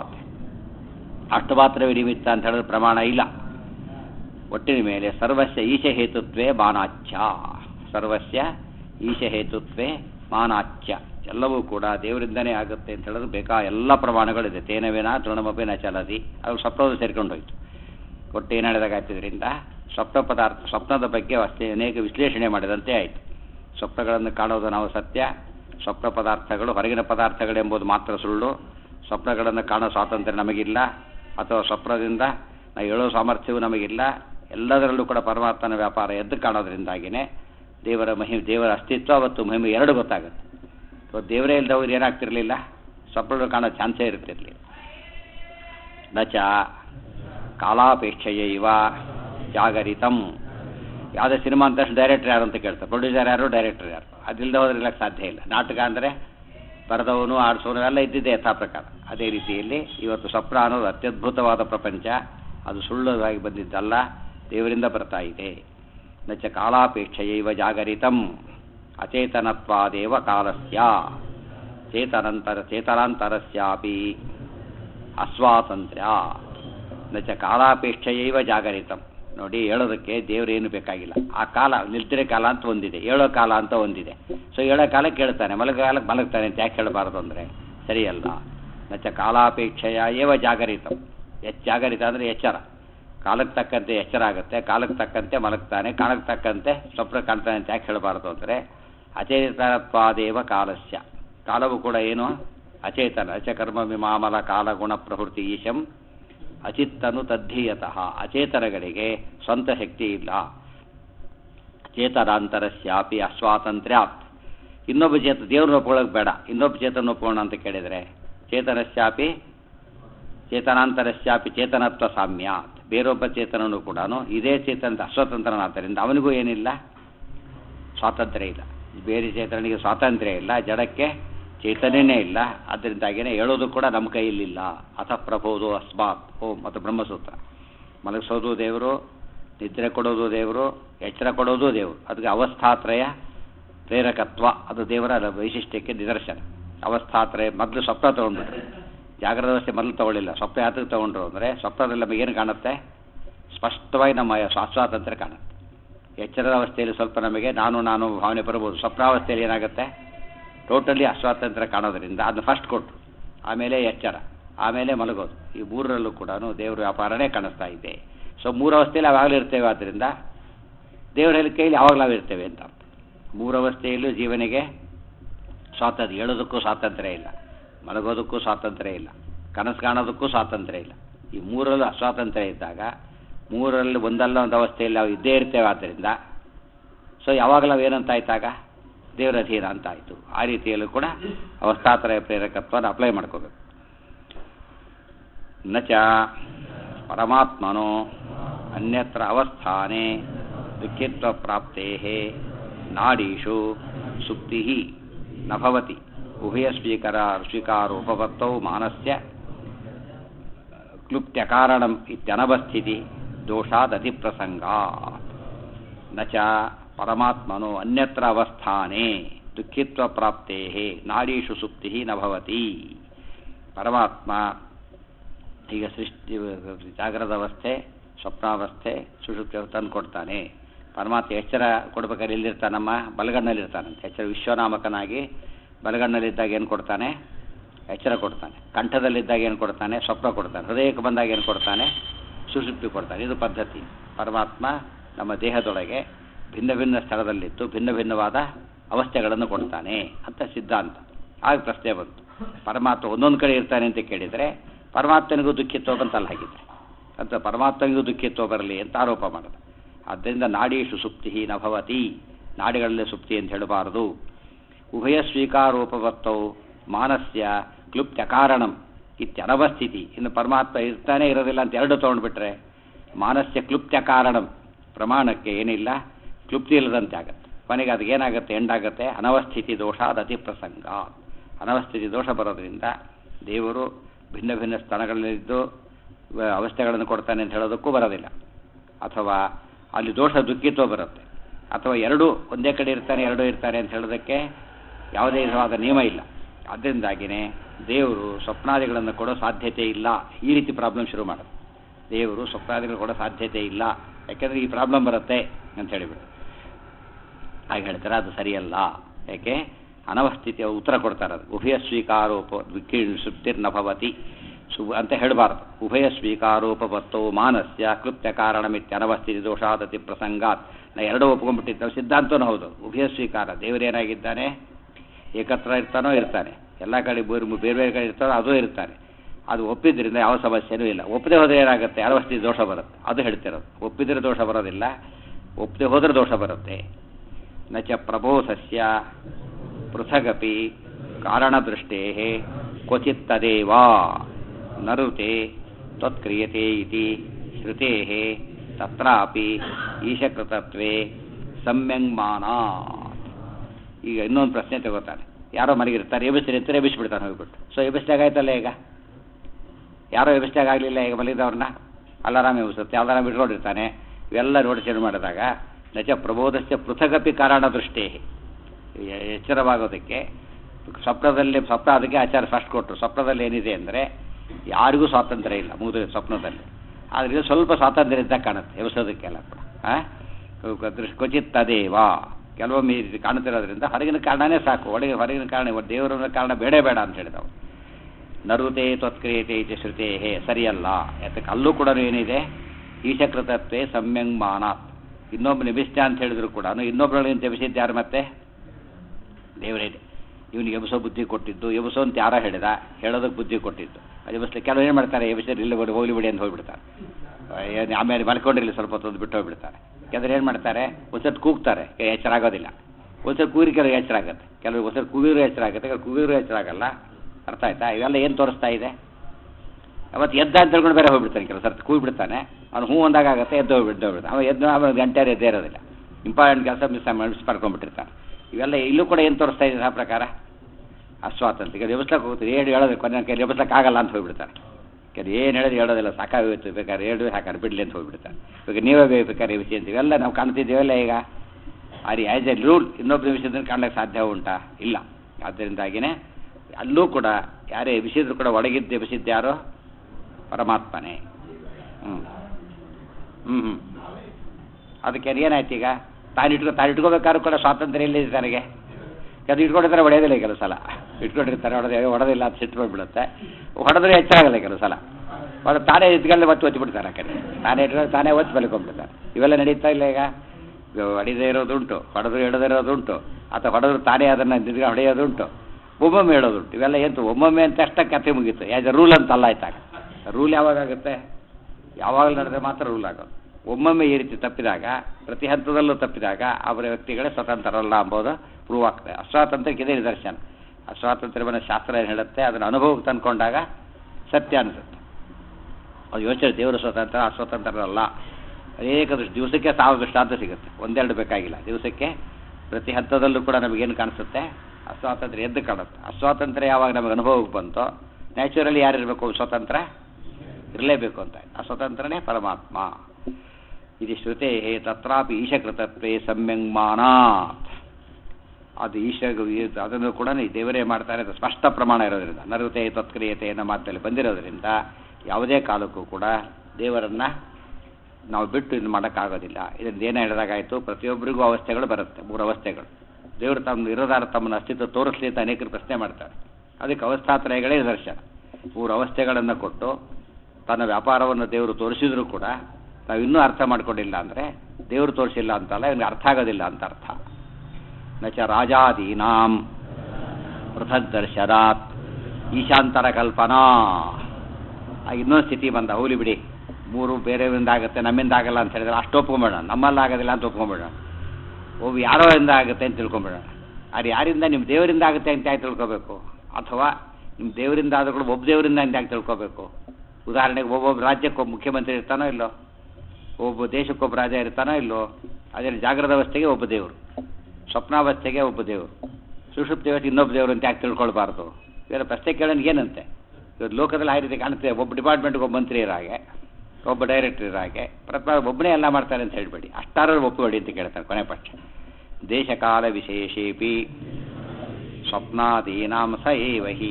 ಅಷ್ಟು ಮಾತ್ರವೇ ನಿಮಿತ್ತ ಅಂತ ಹೇಳಿದ್ರೆ ಪ್ರಮಾಣ ಇಲ್ಲ ಒಟ್ಟಿನ ಮೇಲೆ ಸರ್ವಸ್ಯ ಈಶ ಹೇತುತ್ವೇ ಮಾನಾಚ್ಯ ಸರ್ವಸ್ಯ ಈಶ ಹೇತುತ್ವೇ ಮಾನಾಚ್ಯ ಎಲ್ಲವೂ ಕೂಡ ದೇವರಿಂದನೇ ಆಗುತ್ತೆ ಅಂತ ಹೇಳಿದ್ರೆ ಬೇಕಾ ಎಲ್ಲ ಪ್ರಮಾಣಗಳಿದೆ ತೇನವೇನ ತೃಣಮಪೇನ ಚಲತಿ ಅದು ಸ್ವಪ್ನದ ಸೇರ್ಕೊಂಡು ಹೋಯ್ತು ಒಟ್ಟು ಏನು ಹೇಳಿದಾಗಾಯ್ತಿದ್ರಿಂದ ಸ್ವಪ್ನ ಪದಾರ್ಥ ಸ್ವಪ್ನದ ಬಗ್ಗೆ ಅಷ್ಟೇ ಅನೇಕ ವಿಶ್ಲೇಷಣೆ ಮಾಡಿದಂತೆ ಆಯಿತು ಸ್ವಪ್ನಗಳನ್ನು ಕಾಣೋದು ನಾವು ಸತ್ಯ ಸ್ವಪ್ನ ಪದಾರ್ಥಗಳು ಹೊರಗಿನ ಪದಾರ್ಥಗಳೆಂಬುದು ಮಾತ್ರ ಸುಳ್ಳು ಸ್ವಪ್ನಗಳನ್ನು ಕಾಣೋ ಸ್ವಾತಂತ್ರ್ಯ ನಮಗಿಲ್ಲ ಅಥವಾ ಸ್ವಪ್ನದಿಂದ ನಾವು ಹೇಳೋ ಸಾಮರ್ಥ್ಯವೂ ನಮಗಿಲ್ಲ ಎಲ್ಲದರಲ್ಲೂ ಕೂಡ ಪರಮಾತ್ಮನ ವ್ಯಾಪಾರ ಎದ್ದು ಕಾಣೋದ್ರಿಂದಾಗಿಯೇ ದೇವರ ಮಹಿಮೆ ದೇವರ ಅಸ್ತಿತ್ವ ಮತ್ತು ಮಹಿಮೆ ಎರಡು ಗೊತ್ತಾಗುತ್ತೆ ಇವತ್ತು ದೇವರೇ ಇಲ್ಲದವ್ರು ಏನಾಗ್ತಿರಲಿಲ್ಲ ಸ್ವಪ್ನಗಳು ಕಾಣೋ ಚಾನ್ಸೇ ಇರ್ತಿರಲಿಲ್ಲ ನಚ ಕಾಲಾಪೇಕ್ಷೆಯ ಇವ ಜಾಗರಿತಂ ಯಾವುದೇ ಸಿನಿಮಾ ಅಂತ ಡೈರೆಕ್ಟರ್ ಯಾರು ಅಂತ ಕೇಳ್ತಾರೆ ಪ್ರೊಡ್ಯೂಸರ್ ಯಾರು ಡೈರೆಕ್ಟರ್ ಯಾರು ಅದಿಲ್ಲದೆ ಹೋದ್ರೆ ಇರ್ಲಿಕ್ಕೆ ಸಾಧ್ಯ ಇಲ್ಲ ನಾಟಕ ಅಂದರೆ ಬರೆದವನು ಆಡಿಸೋನು ಎಲ್ಲ ಇದ್ದಿದೆ ಯಥಾ ಪ್ರಕಾರ ಅದೇ ರೀತಿಯಲ್ಲಿ ಇವತ್ತು ಸ್ವಪ್ನ ಅನ್ನೋದು ಅತ್ಯದ್ಭುತವಾದ ಪ್ರಪಂಚ ಅದು ಸುಳ್ಳುದಾಗಿ ಬಂದಿದ್ದಲ್ಲ ದೇವರಿಂದ ಬರ್ತಾ ಇದೆ ನಚ ಕಾಲಾಪೇಕ್ಷೆಯೈವ ಜಾಗರಿತಂ ಅಚೇತನತ್ವಾದೇವ ಕಾಲಸ್ಯ ಚೇತನಂತರ ಚೇತನಾಂತರಸ್ಯಾಪಿ ಅಸ್ವಾತಂತ್ರ್ಯ ನಚ ಕಾಲಾಪೇಕ್ಷೆಯೈವ ಜಾಗರಿತಂ ನೋಡಿ ಹೇಳೋದಕ್ಕೆ ದೇವರೇನು ಬೇಕಾಗಿಲ್ಲ ಆ ಕಾಲ ನಿಲ್ತಿರೋ ಕಾಲ ಅಂತ ಒಂದಿದೆ ಹೇಳೋ ಕಾಲ ಅಂತ ಒಂದಿದೆ ಸೊ ಹೇಳೋ ಕಾಲ ಕೇಳ್ತಾನೆ ಮಲಗೋ ಕಾಲಕ್ಕೆ ಮಲಗ್ತಾನೆ ಅಂತ ಯಾಕೆ ಹೇಳಬಾರ್ದು ಅಂದರೆ ಸರಿಯಲ್ಲ ನಚ ಕಾಲಾಪೇಕ್ಷೆಯ ಏವ ಜಾಗರಿತಂ ಎಚ್ ಜಾಗರಿತ ಅಂದರೆ ಎಚ್ಚರ ಕಾಲಕ್ಕೆ ತಕ್ಕಂತೆ ಎಚ್ಚರ ಆಗುತ್ತೆ ಕಾಲಕ್ಕೆ ತಕ್ಕಂತೆ ಮಲಗ್ತಾನೆ ಕಾಲಕ್ಕೆ ತಕ್ಕಂತೆ ಸ್ವಪ್ನ ಕಾಣ್ತಾನೆ ಅಂತ ಯಾಕೆ ಹೇಳಬಾರ್ದು ಅಂದರೆ ಅಚೇತನತ್ವಾದೇವ ಕಾಲಸ್ಯ ಕಾಲವು ಕೂಡ ಏನು ಅಚೇತನ ಅಚಕರ್ಮ ವಿಮಾಮಲ ಕಾಲ ಗುಣ ಪ್ರವೃತ್ತಿ ಈಶಂ ಅಚಿತ್ತನು ತದ್ಧೀಯತಃ ಅಚೇತನಗಳಿಗೆ ಸ್ವಂತ ಶಕ್ತಿ ಇಲ್ಲ ಚೇತನಾಂತರಸ್ಯಾಪಿ ಅಸ್ವಾತಂತ್ರ್ಯಾತ್ ಇನ್ನೊಬ್ಬ ಚೇತ ದೇವ್ರನ್ನ ಒಪ್ಕೊಳ್ಳೋಕೆ ಬೇಡ ಇನ್ನೊಬ್ಬ ಚೇತನ ಒಪ್ಕೊಳ್ಳೋಣ ಅಂತ ಕೇಳಿದರೆ ಚೇತನಸ್ಯಾಪಿ ಚೇತನಾಂತರಸ್ಯಾಪಿ ಚೇತನತ್ವ ಸಾಮ್ಯಾತ್ ಬೇರೊಬ್ಬ ಚೇತನನು ಕೂಡ ಇದೇ ಚೇತನ ಅಸ್ವತಂತ್ರನಾದ್ದರಿಂದ ಅವನಿಗೂ ಏನಿಲ್ಲ ಸ್ವಾತಂತ್ರ್ಯ ಇಲ್ಲ ಬೇರೆ ಚೇತನಿಗೆ ಸ್ವಾತಂತ್ರ್ಯ ಇಲ್ಲ ಜಡಕ್ಕೆ ಚೇತನೇ ಇಲ್ಲ ಅದರಿಂದಾಗಿಯೇ ಹೇಳೋದು ಕೂಡ ನಮ್ಮ ಕೈಯಲ್ಲಿಲ್ಲ ಅಥ ಪ್ರಭೋದು ಅಸ್ಮಾತ್ ಓಂ ಮತ್ತು ಬ್ರಹ್ಮಸೂತ್ರ ಮಲಗಿಸೋದು ದೇವರು ನಿದ್ರೆ ಕೊಡೋದು ದೇವರು ಎಚ್ಚರ ಕೊಡೋದು ದೇವರು ಅದಕ್ಕೆ ಅವಸ್ಥಾತ್ರಯ ಪ್ರೇರಕತ್ವ ಅದು ದೇವರ ವೈಶಿಷ್ಟ್ಯಕ್ಕೆ ನಿದರ್ಶನ ಅವಸ್ಥಾತ್ರಯ ಮೊದಲು ಸ್ವಪ್ನ ತೊಗೊಂಡ್ಬಿಟ್ರು ಜಾಗ್ರದ ಅವಸ್ಥೆ ಮೊದಲು ತೊಗೊಳ್ಳಿಲ್ಲ ಸ್ವಪ್ನ ಯಾತಕ್ಕೆ ತೊಗೊಂಡ್ರು ಅಂದರೆ ಸ್ವಪ್ನದಲ್ಲಿ ನಮಗೆ ಏನು ಕಾಣುತ್ತೆ ಸ್ಪಷ್ಟವಾಗಿ ನಮ್ಮ ಸ್ವಾತಂತ್ರ್ಯ ಕಾಣುತ್ತೆ ಎಚ್ಚರದ ಅವಸ್ಥೆಯಲ್ಲಿ ಸ್ವಲ್ಪ ನಮಗೆ ನಾನು ನಾನು ಭಾವನೆ ಬರ್ಬೋದು ಸ್ವಪ್ನಾವಸ್ಥೆಯಲ್ಲಿ ಏನಾಗುತ್ತೆ ಟೋಟಲಿ ಅಸ್ವಾತಂತ್ರ್ಯ ಕಾಣೋದ್ರಿಂದ ಅದನ್ನ ಫಸ್ಟ್ ಕೊಟ್ಟರು ಆಮೇಲೆ ಎಚ್ಚರ ಆಮೇಲೆ ಮಲಗೋದು ಈ ಮೂರರಲ್ಲೂ ಕೂಡ ದೇವ್ರ ವ್ಯಾಪಾರನೇ ಕಾಣಿಸ್ತಾ ಇದೆ ಸೊ ಮೂರು ಅವಸ್ಥೆಯಲ್ಲಿ ಅವಾಗಲೂ ಇರ್ತೇವೆ ಆದ್ದರಿಂದ ದೇವರ ಕೈಯಲ್ಲಿ ಯಾವಾಗಲೂ ನಾವು ಇರ್ತೇವೆ ಅಂತ ಅರ್ಥ ಮೂರು ಅವಸ್ಥೆಯಲ್ಲೂ ಜೀವನಿಗೆ ಸ್ವಾತಂತ್ರ್ಯ ಹೇಳೋದಕ್ಕೂ ಸ್ವಾತಂತ್ರ್ಯ ಇಲ್ಲ ಮಲಗೋದಕ್ಕೂ ಸ್ವಾತಂತ್ರ್ಯ ಇಲ್ಲ ಕನಸು ಕಾಣೋದಕ್ಕೂ ಸ್ವಾತಂತ್ರ್ಯ ಇಲ್ಲ ಈ ಮೂರಲ್ಲೂ ಅಸ್ವಾತಂತ್ರ್ಯ ಇದ್ದಾಗ ಮೂರರಲ್ಲಿ ಒಂದಲ್ಲ ಒಂದು ಅವಸ್ಥೆಯಲ್ಲಿ ನಾವು ಇದ್ದೇ ಇರ್ತೇವೆ ಆದ್ದರಿಂದ ಸೊ ಯಾವಾಗಲೂ ನಾವು ಏನಂತ ಆಯ್ತಾಗ ದೇವರ ಅಧೀನ ಅಂತ ಆಯಿತು ಆ ರೀತಿಯಲ್ಲೂ ಕೂಡ ಅವಸ್ಥಾತ್ರಯ ಪ್ರೇರಕತ್ವನ ಅಪ್ಲೈ ಮಾಡ್ಕೋಬೇಕು ನ ಚ ಪರಮಾತ್ಮನೋ ಅನ್ಯತ್ರ ಅವಸ್ಥಾನೆ ದುಃಖಿತ್ವ ಪ್ರಾಪ್ತೆ ನಾಡೀಷು ಸುಪ್ತಿ ನ ಭವತಿ ಉಭಯ ಸ್ವೀಕಾರ ಸ್ವೀಕಾರೋಪವತ್ತೌ ಮಾನಸ್ಯ ಕ್ಲುಪ್ತ್ಯಕಾರಣಂ ಇತ್ಯನವಸ್ಥಿತಿ ದೋಷಾದತಿ ಪ್ರಸಂಗ ನ ಚ ಪರಮಾತ್ಮನೋ ಅನ್ಯತ್ರ ಅವಸ್ಥಾನೆ ದುಃಖಿತ್ವ ಪ್ರಾಪ್ತೆ ನಾಡೀಷು ಸುಪ್ತಿ ನ ಭವತಿ ಪರಮಾತ್ಮ ಈಗ ಸೃಷ್ಟಿ ಜಾಗ್ರದ ಅವಸ್ಥೆ ಸ್ವಪ್ನಾವಸ್ಥೆ ಸುಷುಪ್ತಿ ತಂದು ಕೊಡ್ತಾನೆ ಪರಮಾತ್ಮ ಎಚ್ಚರ ಕೊಡ್ಬೇಕಾದ್ರೆ ಎಲ್ಲಿರ್ತಾನಮ್ಮ ಬಲಗಣ್ಣಲ್ಲಿರ್ತಾನಂತೆ ಎಚ್ಚರ ವಿಶ್ವನಾಮಕನಾಗಿ ಬಲಗಣ್ಣಲ್ಲಿದ್ದಾಗ ಏನು ಕೊಡ್ತಾನೆ ಎಚ್ಚರ ಕೊಡ್ತಾನೆ ಕಂಠದಲ್ಲಿದ್ದಾಗ ಏನು ಕೊಡ್ತಾನೆ ಸ್ವಪ್ನ ಕೊಡ್ತಾನೆ ಹೃದಯಕ್ಕೆ ಬಂದಾಗ ಏನು ಕೊಡ್ತಾನೆ ಸುಷುಪ್ತಿ ಕೊಡ್ತಾನೆ ಇದು ಪದ್ಧತಿ ಪರಮಾತ್ಮ ನಮ್ಮ ದೇಹದೊಳಗೆ ಭಿನ್ನ ಭಿನ್ನ ಸ್ಥಳದಲ್ಲಿದ್ದು ಭಿನ್ನ ಭಿನ್ನವಾದ ಅವಸ್ಥೆಗಳನ್ನು ಕೊಡ್ತಾನೆ ಅಂತ ಸಿದ್ಧಾಂತ ಆಗ ಪ್ರಶ್ನೆ ಬಂತು ಪರಮಾತ್ಮ ಒಂದೊಂದು ಕಡೆ ಇರ್ತಾನೆ ಅಂತ ಕೇಳಿದರೆ ಪರಮಾತ್ಮನಿಗೂ ದುಃಖಿತ್ವ ಬಂತಲ್ಲ ಹಾಗಿದ್ರೆ ಅಂತ ಪರಮಾತ್ಮನಿಗೂ ದುಃಖಿತ್ವ ಬರಲಿ ಅಂತ ಆರೋಪ ಮಾಡೋದು ಆದ್ದರಿಂದ ನಾಡೀಷು ಸುಪ್ತಿ ನ ಭವತಿ ನಾಡಿಗಳಲ್ಲಿ ಸುಪ್ತಿ ಅಂತ ಹೇಳಬಾರದು ಉಭಯ ಸ್ವೀಕಾರೋಪವತ್ತೌ ಮಾನಸ್ಯ ಕ್ಲುಪ್ತ ಕಾರಣಂ ಇತ್ಯನವಸ್ಥಿತಿ ಇನ್ನು ಪರಮಾತ್ಮ ಇರ್ತಾನೆ ಇರೋದಿಲ್ಲ ಅಂತ ಎರಡು ತೊಗೊಂಡ್ಬಿಟ್ರೆ ಮಾನಸ್ಯ ಕ್ಲುಪ್ತ ಕಾರಣಂ ಪ್ರಮಾಣಕ್ಕೆ ಏನಿಲ್ಲ ಕ್ಲುಪ್ತಿ ಇಲ್ಲದಂತೆ ಆಗುತ್ತೆ ಕೊನೆಗೆ ಅದಕ್ಕೆ ಏನಾಗುತ್ತೆ ಎಂಡಾಗುತ್ತೆ ಅನವಸ್ಥಿತಿ ದೋಷ ಅದು ಅತಿ ಪ್ರಸಂಗ ಅನವಸ್ಥಿತಿ ದೋಷ ಬರೋದ್ರಿಂದ ದೇವರು ಭಿನ್ನ ಭಿನ್ನ ಸ್ಥಳಗಳಲ್ಲಿದ್ದು ಅವಸ್ಥೆಗಳನ್ನು ಕೊಡ್ತಾನೆ ಅಂತ ಹೇಳೋದಕ್ಕೂ ಬರೋದಿಲ್ಲ ಅಥವಾ ಅಲ್ಲಿ ದೋಷ ದುಃಖಿತ್ವ ಬರುತ್ತೆ ಅಥವಾ ಎರಡೂ ಒಂದೇ ಕಡೆ ಇರ್ತಾನೆ ಎರಡೂ ಇರ್ತಾರೆ ಅಂತ ಹೇಳೋದಕ್ಕೆ ಯಾವುದೇ ವಿಧವಾದ ನಿಯಮ ಇಲ್ಲ ಅದರಿಂದಾಗಿಯೇ ದೇವರು ಸ್ವಪ್ನಾದಿಗಳನ್ನು ಕೊಡೋ ಸಾಧ್ಯತೆ ಇಲ್ಲ ಈ ರೀತಿ ಪ್ರಾಬ್ಲಮ್ ಶುರು ಮಾಡೋದು ದೇವರು ಸ್ವಪ್ನಾದಿಗಳು ಕೊಡೋ ಸಾಧ್ಯತೆ ಇಲ್ಲ ಯಾಕೆಂದರೆ ಈ ಪ್ರಾಬ್ಲಮ್ ಬರುತ್ತೆ ಅಂತ ಹೇಳಿಬಿಟ್ಟು ಹಾಗೆ ಹೇಳ್ತಾರೆ ಅದು ಸರಿಯಲ್ಲ ಯಾಕೆ ಅನವಸ್ಥಿತಿಯ ಉತ್ತರ ಕೊಡ್ತಾರೆ ಅದು ಉಭಯ ಸ್ವೀಕಾರೋಪ ಸುಪ್ತಿರ್ನ ಭವತಿ ಸು ಅಂತ ಹೇಳಬಾರ್ದು ಉಭಯ ಸ್ವೀಕಾರೋಪವತ್ತೋ ಮಾನಸ್ಯ ಕೃತ್ಯ ಕಾರಣಮಿತ್ಯನವಸ್ಥಿತಿ ದೋಷಾದತಿ ಪ್ರಸಂಗಾತ್ ನಾ ಎರಡೂ ಒಪ್ಕೊಂಡ್ಬಿಟ್ಟಿದ್ದ ಸಿದ್ಧಾಂತನೂ ಹೌದು ಉಭಯ ಸ್ವೀಕಾರ ದೇವರೇನಾಗಿದ್ದಾನೆ ಏಕತ್ರ ಇರ್ತಾನೋ ಇರ್ತಾನೆ ಎಲ್ಲ ಕಡೆ ಬೇರೆ ಬೇರೆ ಬೇರೆ ಕಡೆ ಇರ್ತಾನೋ ಅದು ಇರ್ತಾನೆ ಅದು ಒಪ್ಪಿದ್ರಿಂದ ಯಾವ ಸಮಸ್ಯೆನೂ ಇಲ್ಲ ಒಪ್ಪದೆ ಹೋದರೆ ಏನಾಗುತ್ತೆ ಅನವಸ್ಥಿತಿ ದೋಷ ಬರುತ್ತೆ ಅದು ಹೇಳ್ತಿರೋದು ಒಪ್ಪಿದ್ರೆ ದೋಷ ಬರೋದಿಲ್ಲ ಒಪ್ಪದೆ ಹೋದರೆ ದೋಷ ಬರುತ್ತೆ ನ ಚ ಪ್ರಬೋಧಸ್ಯ ಪೃಥಗಪಿ ಕಾರಣದೃಷ್ಟೇ ಕ್ವಚಿತ್ ತದೇವ ನರುತೆ ತ್ವತ್ಕ್ರಿಯತೆ ಇತಿ ಶ್ರುತೆ ತತ್ರಾಪಿ ಈಶಕೃತತ್ವೇ ಸಮ್ಯಂಗ್ಮಾನ ಈಗ ಇನ್ನೊಂದು ಪ್ರಶ್ನೆ ತಗೋತಾನೆ ಯಾರೋ ಮನೆಗಿರ್ತಾರೆ ಎಬ್ಬಿಸ್ರಿ ಅಂತ ಎಬ್ಬಿಸ್ಬಿಡ್ತಾನೆ ಹೋಗ್ಬಿಟ್ಟು ಸೊ ಎಬ್ಬಿಸ್ದಾಗ ಆಯ್ತಲ್ಲ ಈಗ ಯಾರೋ ಎಬ್ಬಿಸ್ದಾಗ ಆಗಲಿಲ್ಲ ಈಗ ಮಲಗಿದವ್ರನ್ನ ಅಲಾರಾಮ್ ಎಬ್ಬಿಸುತ್ತೆ ಅಲಾರಾಮ್ ಇಟ್ಕೊಂಡಿರ್ತಾನೆ ಇವೆಲ್ಲ ನೋಟಿಸ್ ಮಾಡಿದಾಗ ನಚ ಪ್ರಬೋಧಸ್ಯ ಪೃಥಗಪಿ ಕಾರಣ ದೃಷ್ಟಿ ಎಚ್ಚರವಾಗೋದಕ್ಕೆ ಸ್ವಪ್ನದಲ್ಲಿ ಸ್ವಪ್ನ ಅದಕ್ಕೆ ಆಚಾರ ಫಸ್ಟ್ ಕೊಟ್ಟರು ಸ್ವಪ್ನದಲ್ಲಿ ಏನಿದೆ ಅಂದರೆ ಯಾರಿಗೂ ಸ್ವಾತಂತ್ರ್ಯ ಇಲ್ಲ ಮುಗಿದ ಸ್ವಪ್ನದಲ್ಲಿ ಆದರೆ ಇದು ಸ್ವಲ್ಪ ಸ್ವಾತಂತ್ರ್ಯ ಇದ್ದಾಗ ಕಾಣುತ್ತೆ ಎಬ್ಸೋದಕ್ಕೆಲ್ಲ ಕೂಡ ಕ್ವಚಿತ್ ತದೇವ ಕೆಲವೊಮ್ಮೆ ಈ ರೀತಿ ಕಾಣುತ್ತಿರೋದ್ರಿಂದ ಹೊರಗಿನ ಕಾರಣನೇ ಸಾಕು ಒಳಗೆ ಹೊರಗಿನ ಕಾರಣ ದೇವರ ಕಾರಣ ಬೇಡ ಬೇಡ ಅಂತ ಹೇಳಿದವು ನರುತೆ ತ್ವತ್ಕ್ರಿಯತೆ ಇತಿ ಶ್ರುತೆ ಹೇ ಸರಿಯಲ್ಲ ಯಾತಕ್ಕೆ ಅಲ್ಲೂ ಕೂಡ ಏನಿದೆ ಈಶಕೃತತ್ವೇ ಸಮ್ಯಂಗ್ಮಾನಾತ್ ಇನ್ನೊಬ್ಬ ನಿಭಿಸ್ತ ಅಂತ ಹೇಳಿದ್ರು ಕೂಡ ಇನ್ನೊಬ್ಬರೊಳಗಿಂತ ಎಬ್ಬಿಸಿದ್ದು ಯಾರು ಮತ್ತೆ ದೇವರೇ ಇವನಿಗೆ ಎಬ್ಸೋ ಬುದ್ಧಿ ಕೊಟ್ಟಿದ್ದು ಎಬ್ಸೋ ಅಂತ ಯಾರ ಹೇಳಿದ ಹೇಳೋದಕ್ಕೆ ಬುದ್ಧಿ ಕೊಟ್ಟಿದ್ದು ಅದು ಎಬ್ಬಿಸ್ಲಿಕ್ಕೆ ಕೆಲವು ಏನು ಮಾಡ್ತಾರೆ ಎಬ್ಬಿಸಿದ್ರೆ ಇಲ್ಲಿ ಬಿಡಿ ಹೋಗ್ಲಿ ಬಿಡಿ ಅಂತ ಹೋಗ್ಬಿಡ್ತಾರೆ ಏನ್ ಆಮೇಲೆ ಮಲ್ಕೊಂಡಿರಲಿ ಸ್ವಲ್ಪ ಹೊತ್ತು ಬಿಟ್ಟು ಹೋಗ್ಬಿಡ್ತಾರೆ ಕೆಲವ್ರು ಏನು ಮಾಡ್ತಾರೆ ಒಂದ್ಸತಿ ಕೂಗ್ತಾರೆ ಏ, ಎಚ್ಚರ ಆಗೋದಿಲ್ಲ ಒಂದ್ಸತಿ ಕೂಗಿ ಕೆಲವು ಎಚ್ಚರ ಆಗುತ್ತೆ ಕೆಲವರು ಒಂದ್ಸತಿ ಕೂಗಿದ್ರು ಎಚ್ಚರ ಆಗುತ್ತೆ ಕೆಲವು ಕೂಗಿದ್ರು ಎಚ್ಚರ ಆಗಲ್ಲ ಅರ್ಥ ಆಯ್ತಾ ಇವೆಲ್ಲ ಏನು ತೋರಿಸ್ತಾ ಇದೆ ಅವತ್ತು ಎದ್ದ ಅಂತ ಹೇಳ್ಕೊಂಡು ಬೇರೆ ಹೋಗ್ಬಿಡ್ತಾನೆ ಕೆಲವು ಸರ್ತಿ ಕೂಗಿ ಬಿಡ್ತಾನೆ ಅವ್ನು ಹೂ ಒಂದಾಗ ಆಗುತ್ತೆ ಎದ್ದು ಹೋಗ್ಬಿಟ್ಟು ಹೋಗ್ಬಿಡ್ತಾನೆ ಅವ ಎದ್ದು ಆಮೇಲೆ ಗಂಟೆ ಎದ್ದೇ ಇರೋದಿಲ್ಲ ಇಂಪಾರ್ಟೆಂಟ್ ಕೆಲಸ ಮಿಸ್ ಮಿಸ್ ಮಾಡ್ಕೊಂಡ್ಬಿಟ್ಟಿರ್ತಾನೆ ಇವೆಲ್ಲ ಇಲ್ಲೂ ಕೂಡ ಏನು ತೋರಿಸ್ತಾ ಇದೆ ಆ ಪ್ರಕಾರ ಅಸ್ವಾತಂತ್ರ್ಯ ಈಗ ಎಬ್ಬಿಸ್ಲಕ್ಕೆ ಹೋಗ್ತಾರೆ ಏನು ಹೇಳೋದು ಕೊನೆ ಕೈ ಎಬ್ಬಿಸ್ಲಕ್ಕೆ ಆಗಲ್ಲ ಅಂತ ಹೋಗ್ಬಿಡ್ತಾರೆ ಕೆಲವು ಏನು ಹೇಳೋದು ಹೇಳೋದಿಲ್ಲ ಸಾಕಾಗೋಯ್ತು ಬೇಕಾದ್ರೆ ಹೇಳಿ ಹಾಕಾರೆ ಬಿಡ್ಲಿ ಅಂತ ಹೋಗ್ಬಿಡ್ತಾರೆ ಇವಾಗ ನೀವೇ ಬೇಕಾದ್ರೆ ವಿಷಯ ಅಂತ ಇವೆಲ್ಲ ನಾವು ಕಾಣ್ತಿದ್ದೇವಲ್ಲ ಈಗ ಅದು ಆ್ಯಸ್ ಎ ರೂಲ್ ಇನ್ನೊಬ್ಬರ ವಿಷಯದಲ್ಲಿ ಕಾಣ್ಲಿಕ್ಕೆ ಸಾಧ್ಯ ಉಂಟಾ ಇಲ್ಲ ಆದ್ದರಿಂದಾಗಿನೇ ಅಲ್ಲೂ ಕೂಡ ಯಾರೇ ಎಬಿಸಿದ್ರು ಕೂಡ ಒಳಗಿದ್ದು ಎಬಿಸಿದ್ದು ಯಾರೋ ಪರಮಾತ್ಮನೇ ಹ್ಞೂ ಹ್ಞೂ ಹ್ಞೂ ಅದಕ್ಕೆ ಏನಾಯ್ತು ಈಗ ತಾನು ಇಟ್ಕೊ ತಾನು ಇಟ್ಕೋಬೇಕಾದ್ರೂ ಕೂಡ ಸ್ವಾತಂತ್ರ್ಯ ಎಲ್ಲಿದೆ ತನಗೆ ಅದು ಇಟ್ಕೊಂಡಿರ್ತಾರೆ ಹೊಡೆಯೋದಿಲ್ಲ ಕೆಲವು ಸಲ ಇಟ್ಕೊಂಡಿರ್ತಾರೆ ಹೊಡೆದ ಹೊಡೆದಿಲ್ಲ ಅಂತ ಸಿಟ್ಟು ಬಂದ್ಬಿಡುತ್ತೆ ಹೊಡೆದ್ರೆ ಹೆಚ್ಚಾಗಲ್ಲ ಕೆಲವು ಸಲ ಹೊಡೆದು ತಾನೇ ಇದ್ಕೊಂಡು ಮತ್ತೆ ಒತ್ತಿ ಬಿಡ್ತಾರೆ ಆ ಕಡೆ ತಾನೇ ಇಟ್ಕೊಂಡು ತಾನೇ ಒತ್ತಿ ಮಲ್ಕೊಂಡ್ಬಿಡ್ತಾರೆ ಇವೆಲ್ಲ ನಡೀತಾ ಇಲ್ಲ ಈಗ ಇವಾಗ ಹೊಡಿದೇ ಇರೋದುಂಟು ಹೊಡೆದ್ರು ಹಿಡದೇ ಇರೋದುಂಟು ಅಥವಾ ಹೊಡೆದ್ರು ತಾನೇ ಅದನ್ನು ನಿದ್ಗೆ ಹೊಡೆಯೋದುಂಟು ಒಮ್ಮೊಮ್ಮೆ ಹೇಳೋದುಂಟು ಇವೆಲ್ಲ ಎಂತು ಒಮ್ಮೊಮ್ಮೆ ಅಂತ ಅಷ್ಟೇ ಕತೆ ಮುಗೀತು ಯಾಸ್ ರೂಲ್ ಅಂತ ಅಲ್ಲ ಆಯ್ತಾಗ ರೂಲ್ ಯಾವಾಗ ಆಗುತ್ತೆ ಯಾವಾಗ ನಡೆದ್ರೆ ಮಾತ್ರ ರೂಲ್ ಆಗೋದು ಒಮ್ಮೊಮ್ಮೆ ಈ ರೀತಿ ತಪ್ಪಿದಾಗ ಪ್ರತಿ ಹಂತದಲ್ಲೂ ತಪ್ಪಿದಾಗ ಅವರ ವ್ಯಕ್ತಿಗಳೇ ಸ್ವತಂತ್ರರಲ್ಲ ಎಂಬುದು ಪ್ರೂವ್ ಆಗ್ತದೆ ಅಸ್ವಾತಂತ್ರ್ಯಕ್ಕೆ ಇದೇ ನಿದರ್ಶನ ಅಸ್ವಾತಂತ್ರ್ಯವನ್ನು ಶಾಸ್ತ್ರ ಏನು ಹೇಳುತ್ತೆ ಅದನ್ನು ಅನುಭವಕ್ಕೆ ತಂದ್ಕೊಂಡಾಗ ಸತ್ಯ ಅನಿಸುತ್ತೆ ಅದು ಯೋಚನೆ ದೇವರು ಸ್ವತಂತ್ರ ಅಸ್ವತಂತ್ರರಲ್ಲ ಅನೇಕ ದೃಷ್ಟಿ ದಿವಸಕ್ಕೆ ಸಾವಿರ ದೃಷ್ಟಾಂತ ಸಿಗುತ್ತೆ ಒಂದೆರಡು ಬೇಕಾಗಿಲ್ಲ ದಿವಸಕ್ಕೆ ಪ್ರತಿ ಹಂತದಲ್ಲೂ ಕೂಡ ನಮಗೇನು ಕಾಣಿಸುತ್ತೆ ಅಸ್ವಾತಂತ್ರ್ಯ ಎದ್ದು ಕಾಣುತ್ತೆ ಅಸ್ವಾತಂತ್ರ್ಯ ಯಾವಾಗ ನಮಗೆ ಅನುಭವಕ್ಕೆ ಬಂತೋ ನ್ಯಾಚುರಲಿ ಯಾರಿರಬೇಕು ಸ್ವತಂತ್ರ ಇರಲೇಬೇಕು ಅಂತ ಅಸ್ವತಂತ್ರನೇ ಪರಮಾತ್ಮ ಇದು ಶ್ರುತೆ ತತ್ರಾಪಿ ಈಶಕೃತತ್ವೇ ಸಮ್ಯಂಗ್ಮಾನಾತ್ ಅದು ಈಶ ಅದನ್ನು ಕೂಡ ಈ ದೇವರೇ ಮಾಡ್ತಾರೆ ಅದು ಸ್ಪಷ್ಟ ಪ್ರಮಾಣ ಇರೋದ್ರಿಂದ ನರುತೆ ತತ್ಕ್ರಿಯತೆ ಅನ್ನೋ ಮಾತಲ್ಲಿ ಬಂದಿರೋದ್ರಿಂದ ಯಾವುದೇ ಕಾಲಕ್ಕೂ ಕೂಡ ದೇವರನ್ನು ನಾವು ಬಿಟ್ಟು ಇದು ಮಾಡೋಕ್ಕಾಗೋದಿಲ್ಲ ಇದರಿಂದ ಏನು ಹೇಳಿದಾಗಾಯಿತು ಪ್ರತಿಯೊಬ್ಬರಿಗೂ ಅವಸ್ಥೆಗಳು ಬರುತ್ತೆ ಮೂರು ಅವಸ್ಥೆಗಳು ದೇವರು ತಮ್ಮ ಇರೋದಾರ ತಮ್ಮನ್ನ ಅಸ್ತಿತ್ವ ತೋರಿಸ್ಲಿ ಅಂತ ಅನೇಕರು ಪ್ರಶ್ನೆ ಮಾಡ್ತಾರೆ ಅದಕ್ಕೆ ಅವಸ್ಥಾತ್ರಯಗಳೇ ನಿದರ್ಶನ ಮೂರು ಅವಸ್ಥೆಗಳನ್ನು ಕೊಟ್ಟು ತನ್ನ ವ್ಯಾಪಾರವನ್ನು ದೇವರು ತೋರಿಸಿದ್ರು ಕೂಡ ನಾವು ಇನ್ನೂ ಅರ್ಥ ಮಾಡ್ಕೊಂಡಿಲ್ಲ ಅಂದರೆ ದೇವರು ತೋರಿಸಿಲ್ಲ ಅಂತಲ್ಲ ಇವನಿಗೆ ಅರ್ಥ ಆಗೋದಿಲ್ಲ ಅಂತ ಅರ್ಥ ನಚ ರಾಜಾದೀನಾಂ ಪೃಥಕ್ ದರ್ಶನಾತ್ ಈಶಾಂತರ ಕಲ್ಪನಾ ಆ ಇನ್ನೊಂದು ಸ್ಥಿತಿ ಬಂದ ಹೋಲಿ ಬಿಡಿ ಮೂರು ಬೇರೆಯವರಿಂದ ಆಗುತ್ತೆ ನಮ್ಮಿಂದ ಆಗಲ್ಲ ಅಂತ ಹೇಳಿದ್ರೆ ಅಷ್ಟು ಒಪ್ಕೊಂಬೇಡ ನಮ್ಮಲ್ಲ ಆಗೋದಿಲ್ಲ ಅಂತ ಒಪ್ಕೊಂಬೇಡ ಒಬ್ಬ ಯಾರೋ ಇಂದ ಆಗುತ್ತೆ ಅಂತ ತಿಳ್ಕೊಂಬೇಡ ಅದು ಯಾರಿಂದ ನಿಮ್ಮ ದೇವರಿಂದ ಆಗುತ್ತೆ ಅಂತ ಯಾಕೆ ತಿಳ್ಕೊಬೇಕು ಅಥವಾ ನಿಮ್ಮ ದೇವರಿಂದ ಆದರೂ ಕೂಡ ಒಬ್ಬ ದೇವರಿಂದ ಅಂತ ಯಾಕೆ ತಿಳ್ಕೊಬೇಕು ಉದಾಹರಣೆಗೆ ಒಬ್ಬೊಬ್ಬ ರಾಜ್ಯಕ್ಕೆ ಒಬ್ಬ ಮುಖ್ಯಮಂತ್ರಿ ಇರ್ತಾನೋ ಇಲ್ಲೋ ಒಬ್ಬ ದೇಶಕ್ಕೊಬ್ಬ ರಾಜ ಇರ್ತಾನೋ ಇಲ್ಲೋ ಅದೇ ಜಾಗ್ರದ ಅವಸ್ಥೆಗೆ ಒಬ್ಬ ದೇವರು ಸ್ವಪ್ನಾವಸ್ಥೆಗೆ ಒಬ್ಬ ದೇವರು ಸುಷುಪ್ತಿ ಅವಸ್ಥೆ ಇನ್ನೊಬ್ಬ ದೇವರು ಅಂತ ಯಾಕೆ ತಿಳ್ಕೊಳ್ಬಾರ್ದು ಇವೆಲ್ಲ ಪ್ರಶ್ನೆ ಕೇಳೋಣ ಏನಂತೆ ಇವತ್ತು ಲೋಕದಲ್ಲಿ ಆ ರೀತಿ ಕಾಣುತ್ತೆ ಒಬ್ಬ ಡಿಪಾರ್ಟ್ಮೆಂಟ್ಗೆ ಒಬ್ಬ ಮಂತ್ರಿ ಇರೋ ಹಾಗೆ ಒಬ್ಬ ಡೈರೆಕ್ಟರ್ ಇರೋ ಹಾಗೆ ಪ್ರತಿ ಒಬ್ಬನೇ ಎಲ್ಲ ಮಾಡ್ತಾರೆ ಅಂತ ಹೇಳ್ಬೇಡಿ ಅಷ್ಟಾರು ಒಪ್ಪಬೇಡಿ ಅಂತ ಕೇಳ್ತಾರೆ ಕೊನೆ ಪಕ್ಷ ದೇಶಕಾಲ ವಿಶೇಷೇಪಿ ಸ್ವಪ್ನಾದೀನಾಂ ಸ ಏವ ಹಿ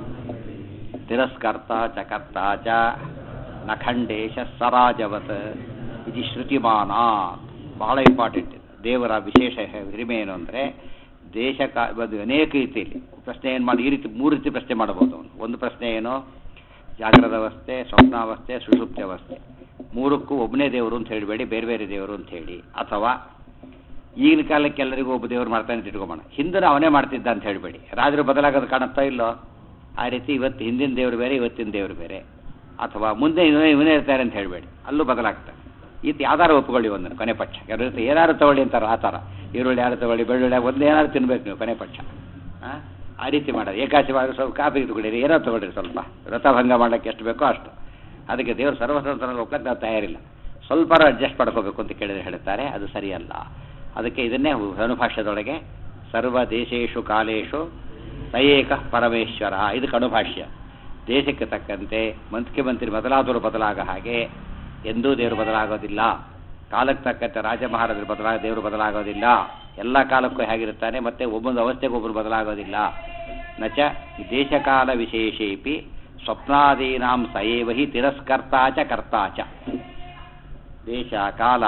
ತಿರಸ್ಕರ್ತ ಚ ಕರ್ತ ಚ ನಖಂಡೇಶ ಸರಾಜವತ್ ಇದು ಶ್ರುತಿಮಾನ ಬಹಳ ಇಂಪಾರ್ಟೆಂಟ್ ಇದು ದೇವರ ವಿಶೇಷ ಹಿರಿಮೆ ಏನು ಅಂದರೆ ದೇಶ ಕಾ ಒಂದು ಅನೇಕ ರೀತಿಯಲ್ಲಿ ಪ್ರಶ್ನೆ ಏನು ಮಾಡಿ ಈ ರೀತಿ ಮೂರು ರೀತಿ ಪ್ರಶ್ನೆ ಮಾಡಬಹುದು ಅವನು ಒಂದು ಪ್ರಶ್ನೆ ಏನು ಜಾಗ್ರದ ಅವಸ್ಥೆ ಸ್ವಪ್ನಾವಸ್ಥೆ ಸುಷುಪ್ತಿ ಅವಸ್ಥೆ ಮೂರಕ್ಕೂ ಒಬ್ಬನೇ ದೇವರು ಅಂತ ಹೇಳಬೇಡಿ ಬೇರೆ ಬೇರೆ ದೇವರು ಅಂತ ಹೇಳಿ ಅಥವಾ ಈಗಿನ ಕಾಲಕ್ಕೆ ಎಲ್ಲರಿಗೂ ಒಬ್ಬ ದೇವರು ಮಾಡ್ತಾನೆ ಅಂತ ಇಟ್ಕೊಂಬೋಣ ಹಿಂದಿನ ಅವನೇ ಮಾಡ್ತಿದ್ದ ಅಂತ ಹೇಳಬೇಡಿ ರಾಜರು ಬದಲಾಗೋದು ಕಾಣುತ್ತಾ ಇಲ್ಲೋ ಆ ರೀತಿ ಇವತ್ತು ಹಿಂದಿನ ದೇವರು ಬೇರೆ ಇವತ್ತಿನ ದೇವರು ಬೇರೆ ಅಥವಾ ಮುಂದೆ ಇವನೇ ಇವನೇ ಇರ್ತಾರೆ ಅಂತ ಹೇಳಬೇಡಿ ಅಲ್ಲೂ ಬದಲಾಗ್ತಾರೆ ಈತ ಯಾವ್ದಾರು ಒಪ್ಕೊಳ್ಳಿ ಒಂದನ್ನು ಕೊನೆ ಪಕ್ಷ ಕೆಲವರು ಏನಾದ್ರು ತಗೊಳ್ಳಿ ಅಂತಾರೆ ಆ ಥರ ಈರುಳ್ಳಿ ಯಾರು ತಗೊಳ್ಳಿ ಬೆಳ್ಳುಳ್ಳಿ ಒಂದು ಏನಾದ್ರು ತಿನ್ಬೇಕು ನೀವು ಕೊನೆ ಪಕ್ಷ ಆ? ಆ ರೀತಿ ಮಾಡೋದು ಏಕಾಶಿ ಮಾಡಿ ಸ್ವಲ್ಪ ಕಾಫಿ ಇಟ್ಕೊಳ್ಳಿರಿ ಏನೋ ತಗೊಳ್ಳಿ ಸ್ವಲ್ಪ ವ್ರತಭಂಗ ಮಾಡೋಕ್ಕೆ ಎಷ್ಟು ಬೇಕೋ ಅಷ್ಟು ಅದಕ್ಕೆ ದೇವರು ಸರ್ವಸ್ವತಂತ್ರ ಒಪ್ಲಕ್ಕೆ ನಾವು ತಯಾರಿಲ್ಲ ಸ್ವಲ್ಪ ಅಡ್ಜಸ್ಟ್ ಮಾಡ್ಕೋಬೇಕು ಅಂತ ಕೇಳಿದ್ರೆ ಹೇಳ್ತಾರೆ ಅದು ಸರಿಯಲ್ಲ ಅದಕ್ಕೆ ಇದನ್ನೇ ಅನುಭಾಷ್ಯದೊಳಗೆ ಸರ್ವ ದೇಶೇಶು ಕಾಲೇಶು ಸಯೇಕ ಪರಮೇಶ್ವರ ಇದು ಅನುಭಾಷ್ಯ ದೇಶಕ್ಕೆ ತಕ್ಕಂತೆ ಮುಖ್ಯಮಂತ್ರಿ ಬದಲಾದರೂ ಬದಲಾಗ ಹಾಗೆ ಎಂದೂ ದೇವರು ಬದಲಾಗೋದಿಲ್ಲ ಕಾಲಕ್ಕೆ ತಕ್ಕಂತೆ ರಾಜ ಮಹಾರಾಜರು ಬದಲಾಗ ದೇವರು ಬದಲಾಗೋದಿಲ್ಲ ಎಲ್ಲ ಕಾಲಕ್ಕೂ ಹೇಗಿರುತ್ತಾನೆ ಮತ್ತೆ ಒಬ್ಬೊಂದು ಅವಸ್ಥೆಗೆ ಒಬ್ಬರು ಬದಲಾಗೋದಿಲ್ಲ ನಚ ದೇಶಕಾಲ ವಿಶೇಷೇಪಿ ಸ್ವಪ್ನಾದೀನಾಂ ಸಯೇವ ಹಿ ತಿರಸ್ಕರ್ತಾಚ ಕರ್ತಾಚ ದೇಶ ಕಾಲ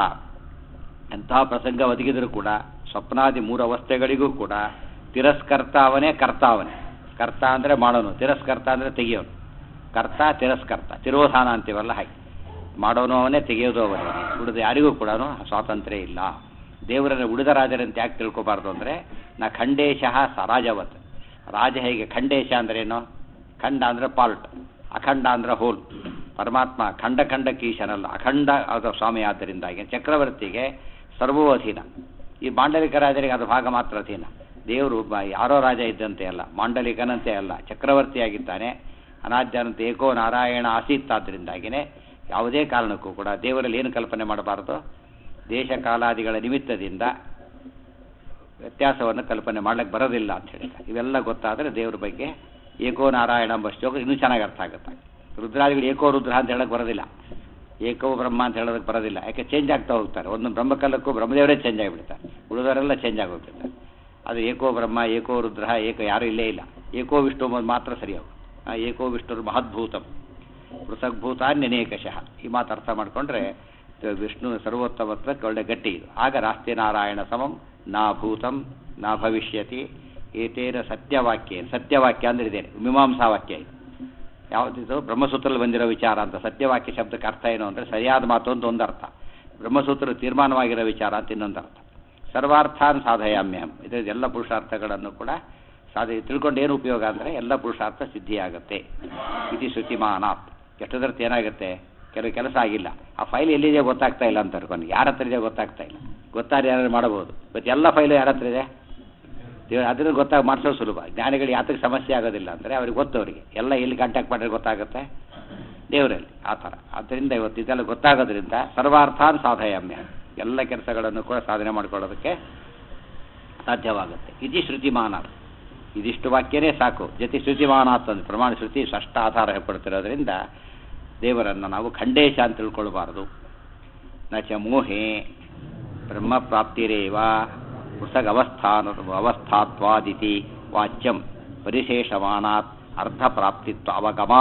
ಎಂಥ ಪ್ರಸಂಗ ಒದಗಿದರೂ ಕೂಡ ಸ್ವಪ್ನಾದಿ ಮೂರು ಅವಸ್ಥೆಗಳಿಗೂ ಕೂಡ ತಿರಸ್ಕರ್ತ ಅವನೇ ಕರ್ತ ಅವನೇ ಕರ್ತ ಅಂದರೆ ಮಾಡೋನು ತಿರಸ್ಕರ್ತ ಅಂದರೆ ತೆಗೆಯೋನು ಕರ್ತ ತಿರಸ್ಕರ್ತ ತಿರೋಧಾನ ಅಂತೀವಲ್ಲ ಹಾಗೆ ಮಾಡೋನು ಅವನೇ ತೆಗೆಯೋದು ಅವನೇ ಉಳಿದ ಯಾರಿಗೂ ಕೂಡ ಸ್ವಾತಂತ್ರ್ಯ ಇಲ್ಲ ದೇವರನ್ನು ಉಳಿದ ರಾಜರಂತೆ ಯಾಕೆ ತಿಳ್ಕೊಬಾರ್ದು ಅಂದರೆ ನಾ ಖಂಡೇಶಃ ಸರಾಜವತ್ ರಾಜ ಹೇಗೆ ಖಂಡೇಶ ಅಂದ್ರೇನು ಖಂಡ ಅಂದರೆ ಪಾಲ್ಟ್ ಅಖಂಡ ಅಂದ್ರೆ ಹೋಲ್ ಪರಮಾತ್ಮ ಖಂಡ ಖಂಡ ಕೀಶನಲ್ಲ ಅಖಂಡ ಆದ ಸ್ವಾಮಿ ಆದ್ದರಿಂದಾಗಿ ಚಕ್ರವರ್ತಿಗೆ ಸರ್ವೋ ಅಧೀನ ಈ ಮಾಂಡಲಿಕ ರಾಜರಿಗೆ ಅದು ಭಾಗ ಮಾತ್ರ ಅಧೀನ ದೇವರು ಬ- ಯಾರೋ ರಾಜ ಇದ್ದಂತೆ ಅಲ್ಲ ಮಾಂಡಲಿಕನಂತೆ ಅಲ್ಲ ಚಕ್ರವರ್ತಿಯಾಗಿದ್ದಾನೆ ಅನಾದ್ಯನಂತೆ ಏಕೋ ನಾರಾಯಣ ಆಸೀತ್ ಆದ್ದರಿಂದಾಗಿನೇ ಯಾವುದೇ ಕಾರಣಕ್ಕೂ ಕೂಡ ದೇವರಲ್ಲಿ ಏನು ಕಲ್ಪನೆ ಮಾಡಬಾರದು ದೇಶ ಕಾಲಾದಿಗಳ ನಿಮಿತ್ತದಿಂದ ವ್ಯತ್ಯಾಸವನ್ನು ಕಲ್ಪನೆ ಮಾಡ್ಲಿಕ್ಕೆ ಬರೋದಿಲ್ಲ ಅಂತ ಹೇಳ್ತಾರೆ ಇವೆಲ್ಲ ಗೊತ್ತಾದರೆ ದೇವ್ರ ಬಗ್ಗೆ ಏಕೋ ನಾರಾಯಣ ಎಂಬ ಶ್ಲೋಕ ಇನ್ನೂ ಚೆನ್ನಾಗಿ ಅರ್ಥ ಆಗುತ್ತೆ ರುದ್ರಾದಿಗಳು ಏಕೋ ರುದ್ರ ಅಂತ ಹೇಳಕ್ಕೆ ಬರೋದಿಲ್ಲ ಏಕೋ ಬ್ರಹ್ಮ ಅಂತ ಹೇಳೋದಕ್ಕೆ ಬರೋದಿಲ್ಲ ಯಾಕೆ ಚೇಂಜ್ ಆಗ್ತಾ ಹೋಗ್ತಾರೆ ಒಂದು ಬ್ರಹ್ಮಕಲ್ಲಕ್ಕೂ ಬ್ರಹ್ಮದೇವರೇ ಚೇಂಜ್ ಆಗಿಬಿಡ್ತಾರೆ ಉಳಿದವರೆಲ್ಲ ಚೇಂಜ್ ಆಗೋಗ್ಬಿಡ್ತಾರೆ ಅದು ಏಕೋ ಬ್ರಹ್ಮ ಏಕೋ ರುದ್ರ ಏಕೋ ಯಾರೂ ಇಲ್ಲೇ ಇಲ್ಲ ಏಕೋ ವಿಷ್ಣು ಎಂಬುದು ಮಾತ್ರ ಸರಿಯಾகும் ಆ ಏಕೋ ವಿಷ್ಣುರು ಮಹದ್ಭೂತಂ ಪೃಥಗ್ಭೂತಾನ್ಯನೇಕಶಃ ಈ ಮಾತು ಅರ್ಥ ಮಾಡಿಕೊಂಡ್ರೆ ವಿಷ್ಣು ಸರ್ವೋತ್ತಮತ್ವಕ್ಕೆ ಒಳ್ಳೆ ಗಟ್ಟಿ ಇದು ಆಗ ರಾಸ್ತಿ ನಾರಾಯಣ ಸಮಂ ನಾ ಭೂತಂ ನಾ ಭವಿಷ್ಯತಿ ಏತೇನ ಸತ್ಯವಾಕ್ಯ ಸತ್ಯವಾಕ್ಯ ಅಂದ್ರೆ ಇದೆ ಮೀಮಾಂಸಾ ವಾಕ್ಯ ಇದು ಯಾವುದಿದು ಬ್ರಹ್ಮಸೂತ್ರದಲ್ಲಿ ಬಂದಿರೋ ವಿಚಾರ ಅಂತ ಸತ್ಯವಾಕ್ಯ ಶಬ್ದಕ್ಕೆ ಅರ್ಥ ಏನು ಅಂದರೆ ಸರಿಯಾದ ಮಾತು ಅಂತ ಒಂದು ಅರ್ಥ ಬ್ರಹ್ಮಸೂತ್ರ ತೀರ್ಮಾನವಾಗಿರೋ ವಿಚಾರ ಅಂತ ಇನ್ನೊಂದು ಅರ್ಥ ಸರ್ವಾರ್ಥಾನ್ ಸಾಧಯಾಮ್ಯಹಂ ಇದರ ಎಲ್ಲ ಪುರುಷಾರ್ಥಗಳನ್ನು ಕೂಡ ಸಾಧ ತಿಳ್ಕೊಂಡು ಏನು ಉಪಯೋಗ ಅಂದರೆ ಎಲ್ಲ ಪುರುಷಾರ್ಥ ಸಿದ್ಧಿಯಾಗುತ್ತೆ ಇತಿ ಶ್ರುತಿಮಾನಾತ್ ಎಷ್ಟೊದರ್ಥ ಏನಾಗುತ್ತೆ ಕೆಲವು ಕೆಲಸ ಆಗಿಲ್ಲ ಆ ಫೈಲ್ ಎಲ್ಲಿದೆ ಗೊತ್ತಾಗ್ತಾ ಇಲ್ಲ ಅಂತ ಅನ್ಕೊಂಡು ಯಾರ ಹತ್ರ ಇದೆ ಗೊತ್ತಾಗ್ತಾ ಇಲ್ಲ ಗೊತ್ತಾದ್ರೆ ಯಾರು ಮಾಡಬಹುದು ಬಟ್ ಎಲ್ಲ ಫೈಲು ಯಾರ ಹತ್ರ ಇದೆ ದೇವ್ರು ಅದನ್ನು ಗೊತ್ತಾಗ ಮಾಡಿಸೋದು ಸುಲಭ ಜ್ಞಾನಿಗಳು ಯಾತಕ್ಕೆ ಸಮಸ್ಯೆ ಆಗೋದಿಲ್ಲ ಅಂದರೆ ಅವ್ರಿಗೆ ಗೊತ್ತು ಅವರಿಗೆ ಎಲ್ಲ ಎಲ್ಲಿ ಕಾಂಟ್ಯಾಕ್ಟ್ ಮಾಡಿದ್ರೆ ಗೊತ್ತಾಗುತ್ತೆ ದೇವರಲ್ಲಿ ಆ ಥರ ಆದ್ದರಿಂದ ಇವತ್ತು ಇದೆಲ್ಲ ಗೊತ್ತಾಗೋದ್ರಿಂದ ಸರ್ವಾರ್ಥಾನ್ ಸಾಧಯಾಮ್ಯ ಎಲ್ಲ ಕೆಲಸಗಳನ್ನು ಕೂಡ ಸಾಧನೆ ಮಾಡ್ಕೊಳ್ಳೋದಕ್ಕೆ ಸಾಧ್ಯವಾಗುತ್ತೆ ಇತಿ ಶ್ರುತಿಮಾನ ಇದಿಷ್ಟು ವಾಕ್ಯನೇ ಸಾಕು ಜೊತೆ ಶ್ರುತಿಮಾನ ಅಂತಂದು ಪ್ರಮಾಣ ಶ್ರುತಿ ಷಷ್ಠ ಆಧಾರ ಹೇಳ್ಕೊಡ್ತಿರೋದ್ರಿಂದ ದೇವರನ್ನು ನಾವು ಖಂಡೇಶ ಅಂತ ತಿಳ್ಕೊಳ್ಬಾರದು ನ ಚ ಮೋಹೆ ಬ್ರಹ್ಮ ಪ್ರಾಪ್ತಿರೇವ ಪೃಥಗ್ ಅವಸ್ಥಾನ ಅವಸ್ಥಾತ್ವಾದಿತಿ ವಾಚ್ಯಂ ಪರಿಶೇಷಮಾನಾತ್ ಅರ್ಧ ಪ್ರಾಪ್ತಿತ್ವ ಅವಗಮಾ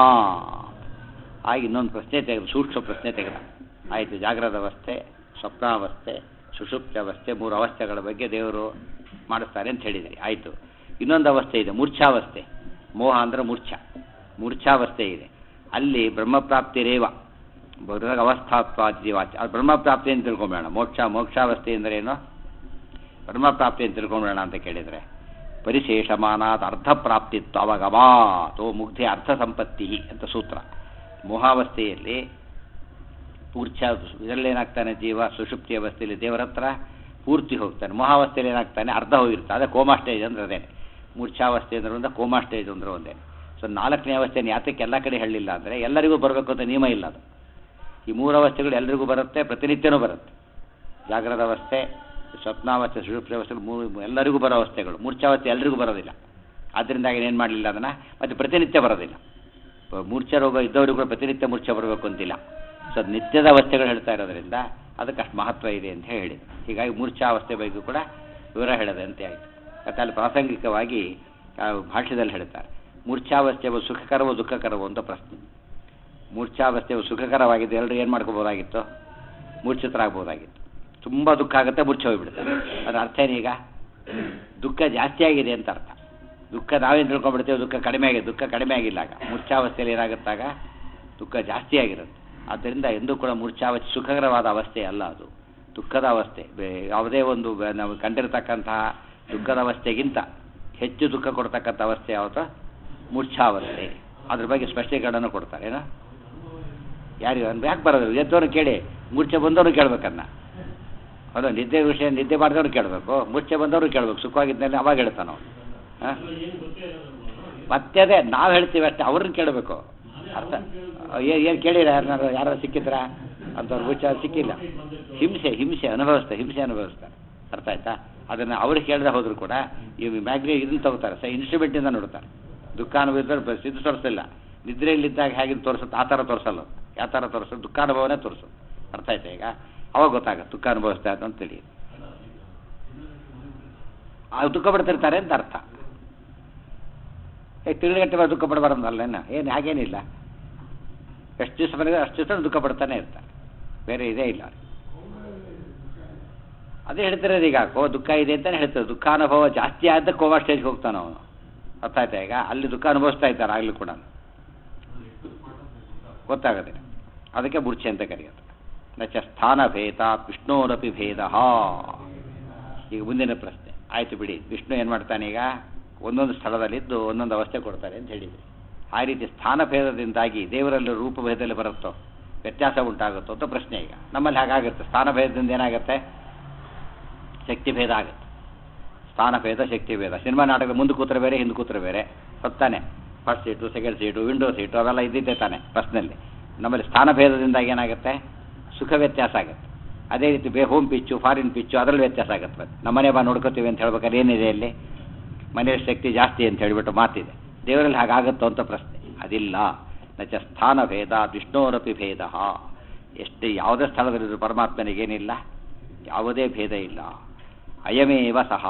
ಆಗ ಇನ್ನೊಂದು ಪ್ರಶ್ನೆ ತೆಗೆದು ಸೂಕ್ಷ್ಮ ಪ್ರಶ್ನೆ ತೆಗೆದ ಆಯಿತು ಜಾಗ್ರದ ಅವಸ್ಥೆ ಸ್ವಪ್ನಾವಸ್ಥೆ ಸುಷುಪ್ತಾವಸ್ಥೆ ಮೂರು ಅವಸ್ಥೆಗಳ ಬಗ್ಗೆ ದೇವರು ಮಾಡಿಸ್ತಾರೆ ಅಂತ ಹೇಳಿದ್ರಿ ಆಯಿತು ಇನ್ನೊಂದು ಅವಸ್ಥೆ ಇದೆ ಮೂರ್ಛಾವಸ್ಥೆ ಮೋಹ ಅಂದ್ರೆ ಮೂರ್ಛ ಮೂರ್ಛಾವಸ್ಥೆ ಇದೆ ಅಲ್ಲಿ ಬ್ರಹ್ಮಪ್ರಾಪ್ತಿ ರೇವ ಬರುವಾಗ ಅವಸ್ಥಾತ್ವಾದಿ ವಾಚ್ಯ ಅದು ಬ್ರಹ್ಮಪ್ರಾಪ್ತಿ ಅಂತ ತಿಳ್ಕೊಂಬೇಡ ಮೋಕ್ಷ ಮೋಕ್ಷಾವಸ್ಥೆ ಅಂದ್ರೆ ಏನು ಬ್ರಹ್ಮಪ್ರಾಪ್ತಿ ಅಂತ ತಿಳ್ಕೊಂಬೇಡ ಅಂತ ಕೇಳಿದರೆ ಪರಿಶೇಷಮಾನಾತ್ ಅರ್ಧ ಪ್ರಾಪ್ತಿತ್ವ ಅವಗಮಾತೋ ಮುಗ್ಧಿ ಅರ್ಥ ಸಂಪತ್ತಿ ಅಂತ ಸೂತ್ರ ಮೋಹಾವಸ್ಥೆಯಲ್ಲಿ ಮೂರ್ಛ ಇದರಲ್ಲಿ ಏನಾಗ್ತಾನೆ ಜೀವ ಸುಷುಪ್ತಿ ಅವಸ್ಥೆಯಲ್ಲಿ ದೇವರ ಹತ್ರ ಪೂರ್ತಿ ಹೋಗ್ತಾನೆ ಮೋಹಾವಸ್ಥೆಯಲ್ಲಿ ಏನಾಗ್ತಾನೆ ಅರ್ಧ ಹೋಗಿರ್ತಾನೆ ಅದೇ ಕೋಮಾ ಸ್ಟೇಜ್ ಅಂದ್ರೆ ಅದೇನೆ ಮೂರ್ಛಾವಸ್ಥೆ ಅಂದ್ರೆ ಒಂದೇ ಕೋಮಾ ಸ್ಟೇಜ್ ಅಂದ್ರೆ ಒಂದೇ ಸೊ ನಾಲ್ಕನೇ ಅವಸ್ಥೆಯನ್ನು ಯಾತಕ್ಕೆ ಎಲ್ಲ ಕಡೆ ಹೇಳಿಲ್ಲ ಅಂದರೆ ಎಲ್ಲರಿಗೂ ಬರಬೇಕು ಅಂತ ನಿಯಮ ಇಲ್ಲ ಅದು ಈ ಮೂರು ಅವಸ್ಥೆಗಳು ಎಲ್ಲರಿಗೂ ಬರುತ್ತೆ ಪ್ರತಿನಿತ್ಯನೂ ಬರುತ್ತೆ ಜಾಗ್ರದ ಅವಸ್ಥೆ ಸ್ವಪ್ನಾವಸ್ಥೆ ಸುಷುಪ್ತಿ ಅವಸ್ಥೆ ಮೂರು ಎಲ್ಲರಿಗೂ ಬರೋ ಅವಸ್ಥೆಗಳು ಮೂರ್ಛಾವಸ್ಥೆ ಎಲ್ಲರಿಗೂ ಬರೋದಿಲ್ಲ ಆದ್ದರಿಂದಾಗಿ ಏನು ಮಾಡಲಿಲ್ಲ ಅದನ್ನು ಮತ್ತು ಪ್ರತಿನಿತ್ಯ ಬರೋದಿಲ್ಲ ಮೂರ್ಛೆ ರೋಗ ಇದ್ದವರಿಗೂ ಕೂಡ ಪ್ರತಿನಿತ್ಯ ಮೂರ್ಛೆ ಬರಬೇಕು ಅಂತಿಲ್ಲ ಸೊ ಅದು ನಿತ್ಯದ ಅವಸ್ಥೆಗಳು ಹೇಳ್ತಾ ಇರೋದ್ರಿಂದ ಅದಕ್ಕೆ ಅಷ್ಟು ಮಹತ್ವ ಇದೆ ಅಂತ ಹೇಳಿ ಹೀಗಾಗಿ ಮೂರ್ಛಾವಸ್ಥೆ ಬಗ್ಗೆ ಕೂಡ ವಿವರ ಹೇಳದಂತೆ ಆಯಿತು ಮತ್ತು ಅಲ್ಲಿ ಪ್ರಾಸಂಗಿಕವಾಗಿ ಆ ಭಾಷ್ಯದಲ್ಲಿ ಹೇಳ್ತಾರೆ ಮೂರ್ಛಾವಸ್ಥೆಯು ಸುಖಕರವೋ ದುಃಖಕರವೋ ಅಂತ ಪ್ರಶ್ನೆ ಮೂರ್ಛಾವಸ್ಥೆಯು ಸುಖಕರವಾಗಿದ್ದು ಎಲ್ಲರೂ ಏನು ಮಾಡ್ಕೋಬೋದಾಗಿತ್ತು ಮೂರ್ಛಿತರಾಗ್ಬೋದಾಗಿತ್ತು ತುಂಬ ದುಃಖ ಆಗುತ್ತೆ ಮೂರ್ಛೆ ಹೋಗ್ಬಿಡ್ತಾರೆ ಅದರ ಅರ್ಥ ಏನೀಗ ದುಃಖ ಜಾಸ್ತಿ ಆಗಿದೆ ಅಂತ ಅರ್ಥ ದುಃಖ ನಾವೇನು ತಿಳ್ಕೊಂಡ್ಬಿಡ್ತೇವೆ ದುಃಖ ಕಡಿಮೆ ಆಗಿದೆ ದುಃಖ ಕಡಿಮೆ ಆಗಿಲ್ಲ ಆಗ ಮೂರ್ಛಾವಸ್ಥೆಯಲ್ಲಿ ಏನಾಗುತ್ತಾಗ ದುಃಖ ಜಾಸ್ತಿ ಆಗಿರುತ್ತೆ ಆದ್ದರಿಂದ ಎಂದೂ ಕೂಡ ಮೂರ್ಛಾವಸ್ಥೆ ಸುಖಕರವಾದ ಅವಸ್ಥೆ ಅಲ್ಲ ಅದು ದುಃಖದ ಅವಸ್ಥೆ ಬೇ- ಯಾವುದೇ ಒಂದು ಬ- ನಾವು ಕಂಡಿರತಕ್ಕಂತಹ ದುಃಖದ ಅವಸ್ಥೆಗಿಂತ ಹೆಚ್ಚು ದುಃಖ ಕೊಡ್ತಕ್ಕಂಥ ಅವಸ್ಥೆ ಯಾವುದು ಮೂರ್ಛಾವಸ್ಥೆ ಅದ್ರ ಬಗ್ಗೆ ಸ್ಪಷ್ಟೀಕರಣನೂ ಕೊಡ್ತಾರೆ ಏನೋ ಯಾರಿಗೆ ಯಾಕೆ ಬರೋದು ಎದ್ದವನು ಕೇಳಿ ಮೂರ್ಛೆ ಬಂದವನು ಕೇಳ್ಬೇಕನ್ನ ಹೌದು ನಿದ್ದೆ ವಿಷಯ ನಿದ್ದೆ ಮಾಡಿದವ್ರು ಕೇಳಬೇಕು ಮೂರ್ಛೆ ಬಂದವರು ಕೇಳಬೇಕು ಸುಖವಾಗಿದ್ದಲ್ಲಿ ಅವಾಗ ಹೇಳ್ತಾನ ಅವನು ಹಾಂ ಮತ್ತೆ ಅದೇ ನಾವು ಹೇಳ್ತೀವಿ ಅಷ್ಟೇ ಅವ್ರನ್ನ ಕೇಳಬೇಕು ಅರ್ಥ ಏನು ಕೇಳಿರ ಯಾರು ಯಾರು ಸಿಕ್ಕಿದ್ರಾ ಅಂಥವ್ರು ವಿಚಾರ ಸಿಕ್ಕಿಲ್ಲ ಹಿಂಸೆ ಹಿಂಸೆ ಅನುಭವಿಸ್ತಾರೆ ಹಿಂಸೆ ಅನುಭವಿಸ್ತಾರೆ ಅರ್ಥ ಆಯ್ತಾ ಅದನ್ನು ಅವ್ರಿಗೆ ಕೇಳದೆ ಹೋದ್ರು ಕೂಡ ಈ ಮ್ಯಾಗ್ನಿ ಇದನ್ನ ತಗೋತಾರೆ ಸ ಇನ್ಸ್ಟ್ರೂಮೆಂಟಿಂದ ನೋಡ್ತಾರೆ ದುಃಖ ಅನುಭವಿಸಿದ್ರೆ ಇದು ತೋರಿಸಿಲ್ಲ ನಿದ್ರೆಯಲ್ಲಿದ್ದಾಗ ಹೇಗೆ ತೋರಿಸುತ್ತೆ ಆ ಥರ ತೋರಿಸಲ್ಲ ಅದು. ಯಾವ ಥರ ತೋರಿಸೋದು ದುಃಖಾನುಭವನೇ ತೋರಿಸೋದು ಅರ್ಥ ಆಯ್ತಾ ಈಗ ಅವಾಗ ಗೊತ್ತಾಗುತ್ತೆ ದುಃಖ ಅನುಭವಿಸ್ತಾ ಇತ್ತು ಅಂತ ತಿಳಿಯುದು ಆ ದುಃಖ ಪಡ್ತಿರ್ತಾರೆ ಅಂತ ಅರ್ಥ ಏ ತಿಂಗಳಗಟ್ಟೆ ದುಃಖ ಪಡಬಾರ್ದಲ್ಲೇನ ಏನು ಹಾಗೇನಿಲ್ಲ ಎಷ್ಟು ದಿವಸ ಬಂದರೆ ಅಷ್ಟು ದಿವಸ ದುಃಖ ಪಡ್ತಾನೆ ಇರ್ತಾರೆ ಬೇರೆ ಇದೇ ಇಲ್ಲ ಅದೇ ಹೇಳ್ತಿರೋದು ಈಗ ಕೋ ದುಃಖ ಇದೆ ಅಂತಾನೆ ಹೇಳ್ತಾರೆ ದುಃಖಾನುಭವ ಜಾಸ್ತಿ ಆದ ಕೋವಾ ಸ್ಟೇಜ್ಗೆ ಹೋಗ್ತಾನೆ ಅವನು ಅರ್ಥ ಆಯ್ತಾ ಈಗ ಅಲ್ಲಿ ದುಃಖ ಅನುಭವಿಸ್ತಾ ಇದ್ದಾರೆ ಆಗಲೂ ಕೂಡ ಗೊತ್ತಾಗದೆ ಅದಕ್ಕೆ ಮೂರ್ಛೆ ಅಂತ ಕರೆಯೋದು ನಚ ಸ್ಥಾನ ಭೇದ ವಿಷ್ಣೋರಪಿ ಭೇದ ಈಗ ಮುಂದಿನ ಪ್ರಶ್ನೆ ಆಯ್ತು ಬಿಡಿ ವಿಷ್ಣು ಏನು ಮಾಡ್ತಾನೆ ಈಗ ಒಂದೊಂದು ಸ್ಥಳದಲ್ಲಿದ್ದು ಒಂದೊಂದು ಅವಸ್ಥೆ ಕೊಡ್ತಾರೆ ಅಂತ ಹೇಳಿದ್ರಿ ಆ ರೀತಿ ಸ್ಥಾನ ಭೇದದಿಂದಾಗಿ ದೇವರಲ್ಲಿ ರೂಪಭೇದದಲ್ಲಿ ಬರುತ್ತೋ ವ್ಯತ್ಯಾಸ ಉಂಟಾಗುತ್ತೋ ಅಂತ ಪ್ರಶ್ನೆ ಈಗ ನಮ್ಮಲ್ಲಿ ಹಾಗಾಗುತ್ತೆ ಸ್ಥಾನ ಭೇದದಿಂದ ಏನಾಗುತ್ತೆ ಶಕ್ತಿ ಭೇದ ಆಗುತ್ತೆ ಸ್ಥಾನ ಭೇದ ಶಕ್ತಿ ಭೇದ ಸಿನಿಮಾ ನಾಟಕದ ಮುಂದೆ ಕೂತ್ರೆ ಬೇರೆ ಹಿಂದೆ ಕೂತ್ರೆ ಬೇರೆ ಹೊತ್ತಾನೆ first seat second seat window seat ಅವೆಲ್ಲ ಇದ್ದಿದ್ದೆ ತಾನೆ ಬಸ್ನಲ್ಲಿ ನಮ್ಮಲ್ಲಿ ಸ್ಥಾನ ಭೇದದಿಂದಾಗಿ ಏನಾಗುತ್ತೆ ಸುಖ ವ್ಯತ್ಯಾಸ ಆಗುತ್ತೆ ಅದೇ ರೀತಿ ಬೇ ಹೋಮ್ ಪಿಚ್ಚು ಫಾರಿನ್ ಪಿಚ್ಚು ಅದರಲ್ಲಿ ವ್ಯತ್ಯಾಸ ಆಗುತ್ತೆ ಮತ್ತೆ ನಮ್ಮನೆ ಬಾ ನೋಡ್ಕೋತೀವಿ ಅಂತ ಹೇಳ್ಬೇಕಾದ್ರೆ ಏನಿದೆ ಅಲ್ಲಿ ಮನೆಯ ಶಕ್ತಿ ಜಾಸ್ತಿ ಅಂತ ಹೇಳಿಬಿಟ್ಟು ಮಾತಿದೆ ದೇವರಲ್ಲಿ ಹಾಗಾಗುತ್ತೋ ಅಂತ ಪ್ರಶ್ನೆ ಅದಿಲ್ಲ ನಚ ಸ್ಥಾನ ಭೇದ ವಿಷ್ಣೋರಪಿ ಭೇದ ಎಷ್ಟು ಯಾವುದೇ ಸ್ಥಳದಲ್ಲಿದ್ರು ಪರಮಾತ್ಮನಿಗೇನಿಲ್ಲ ಯಾವುದೇ ಭೇದ ಇಲ್ಲ ಅಯಮೇವ ಸಹ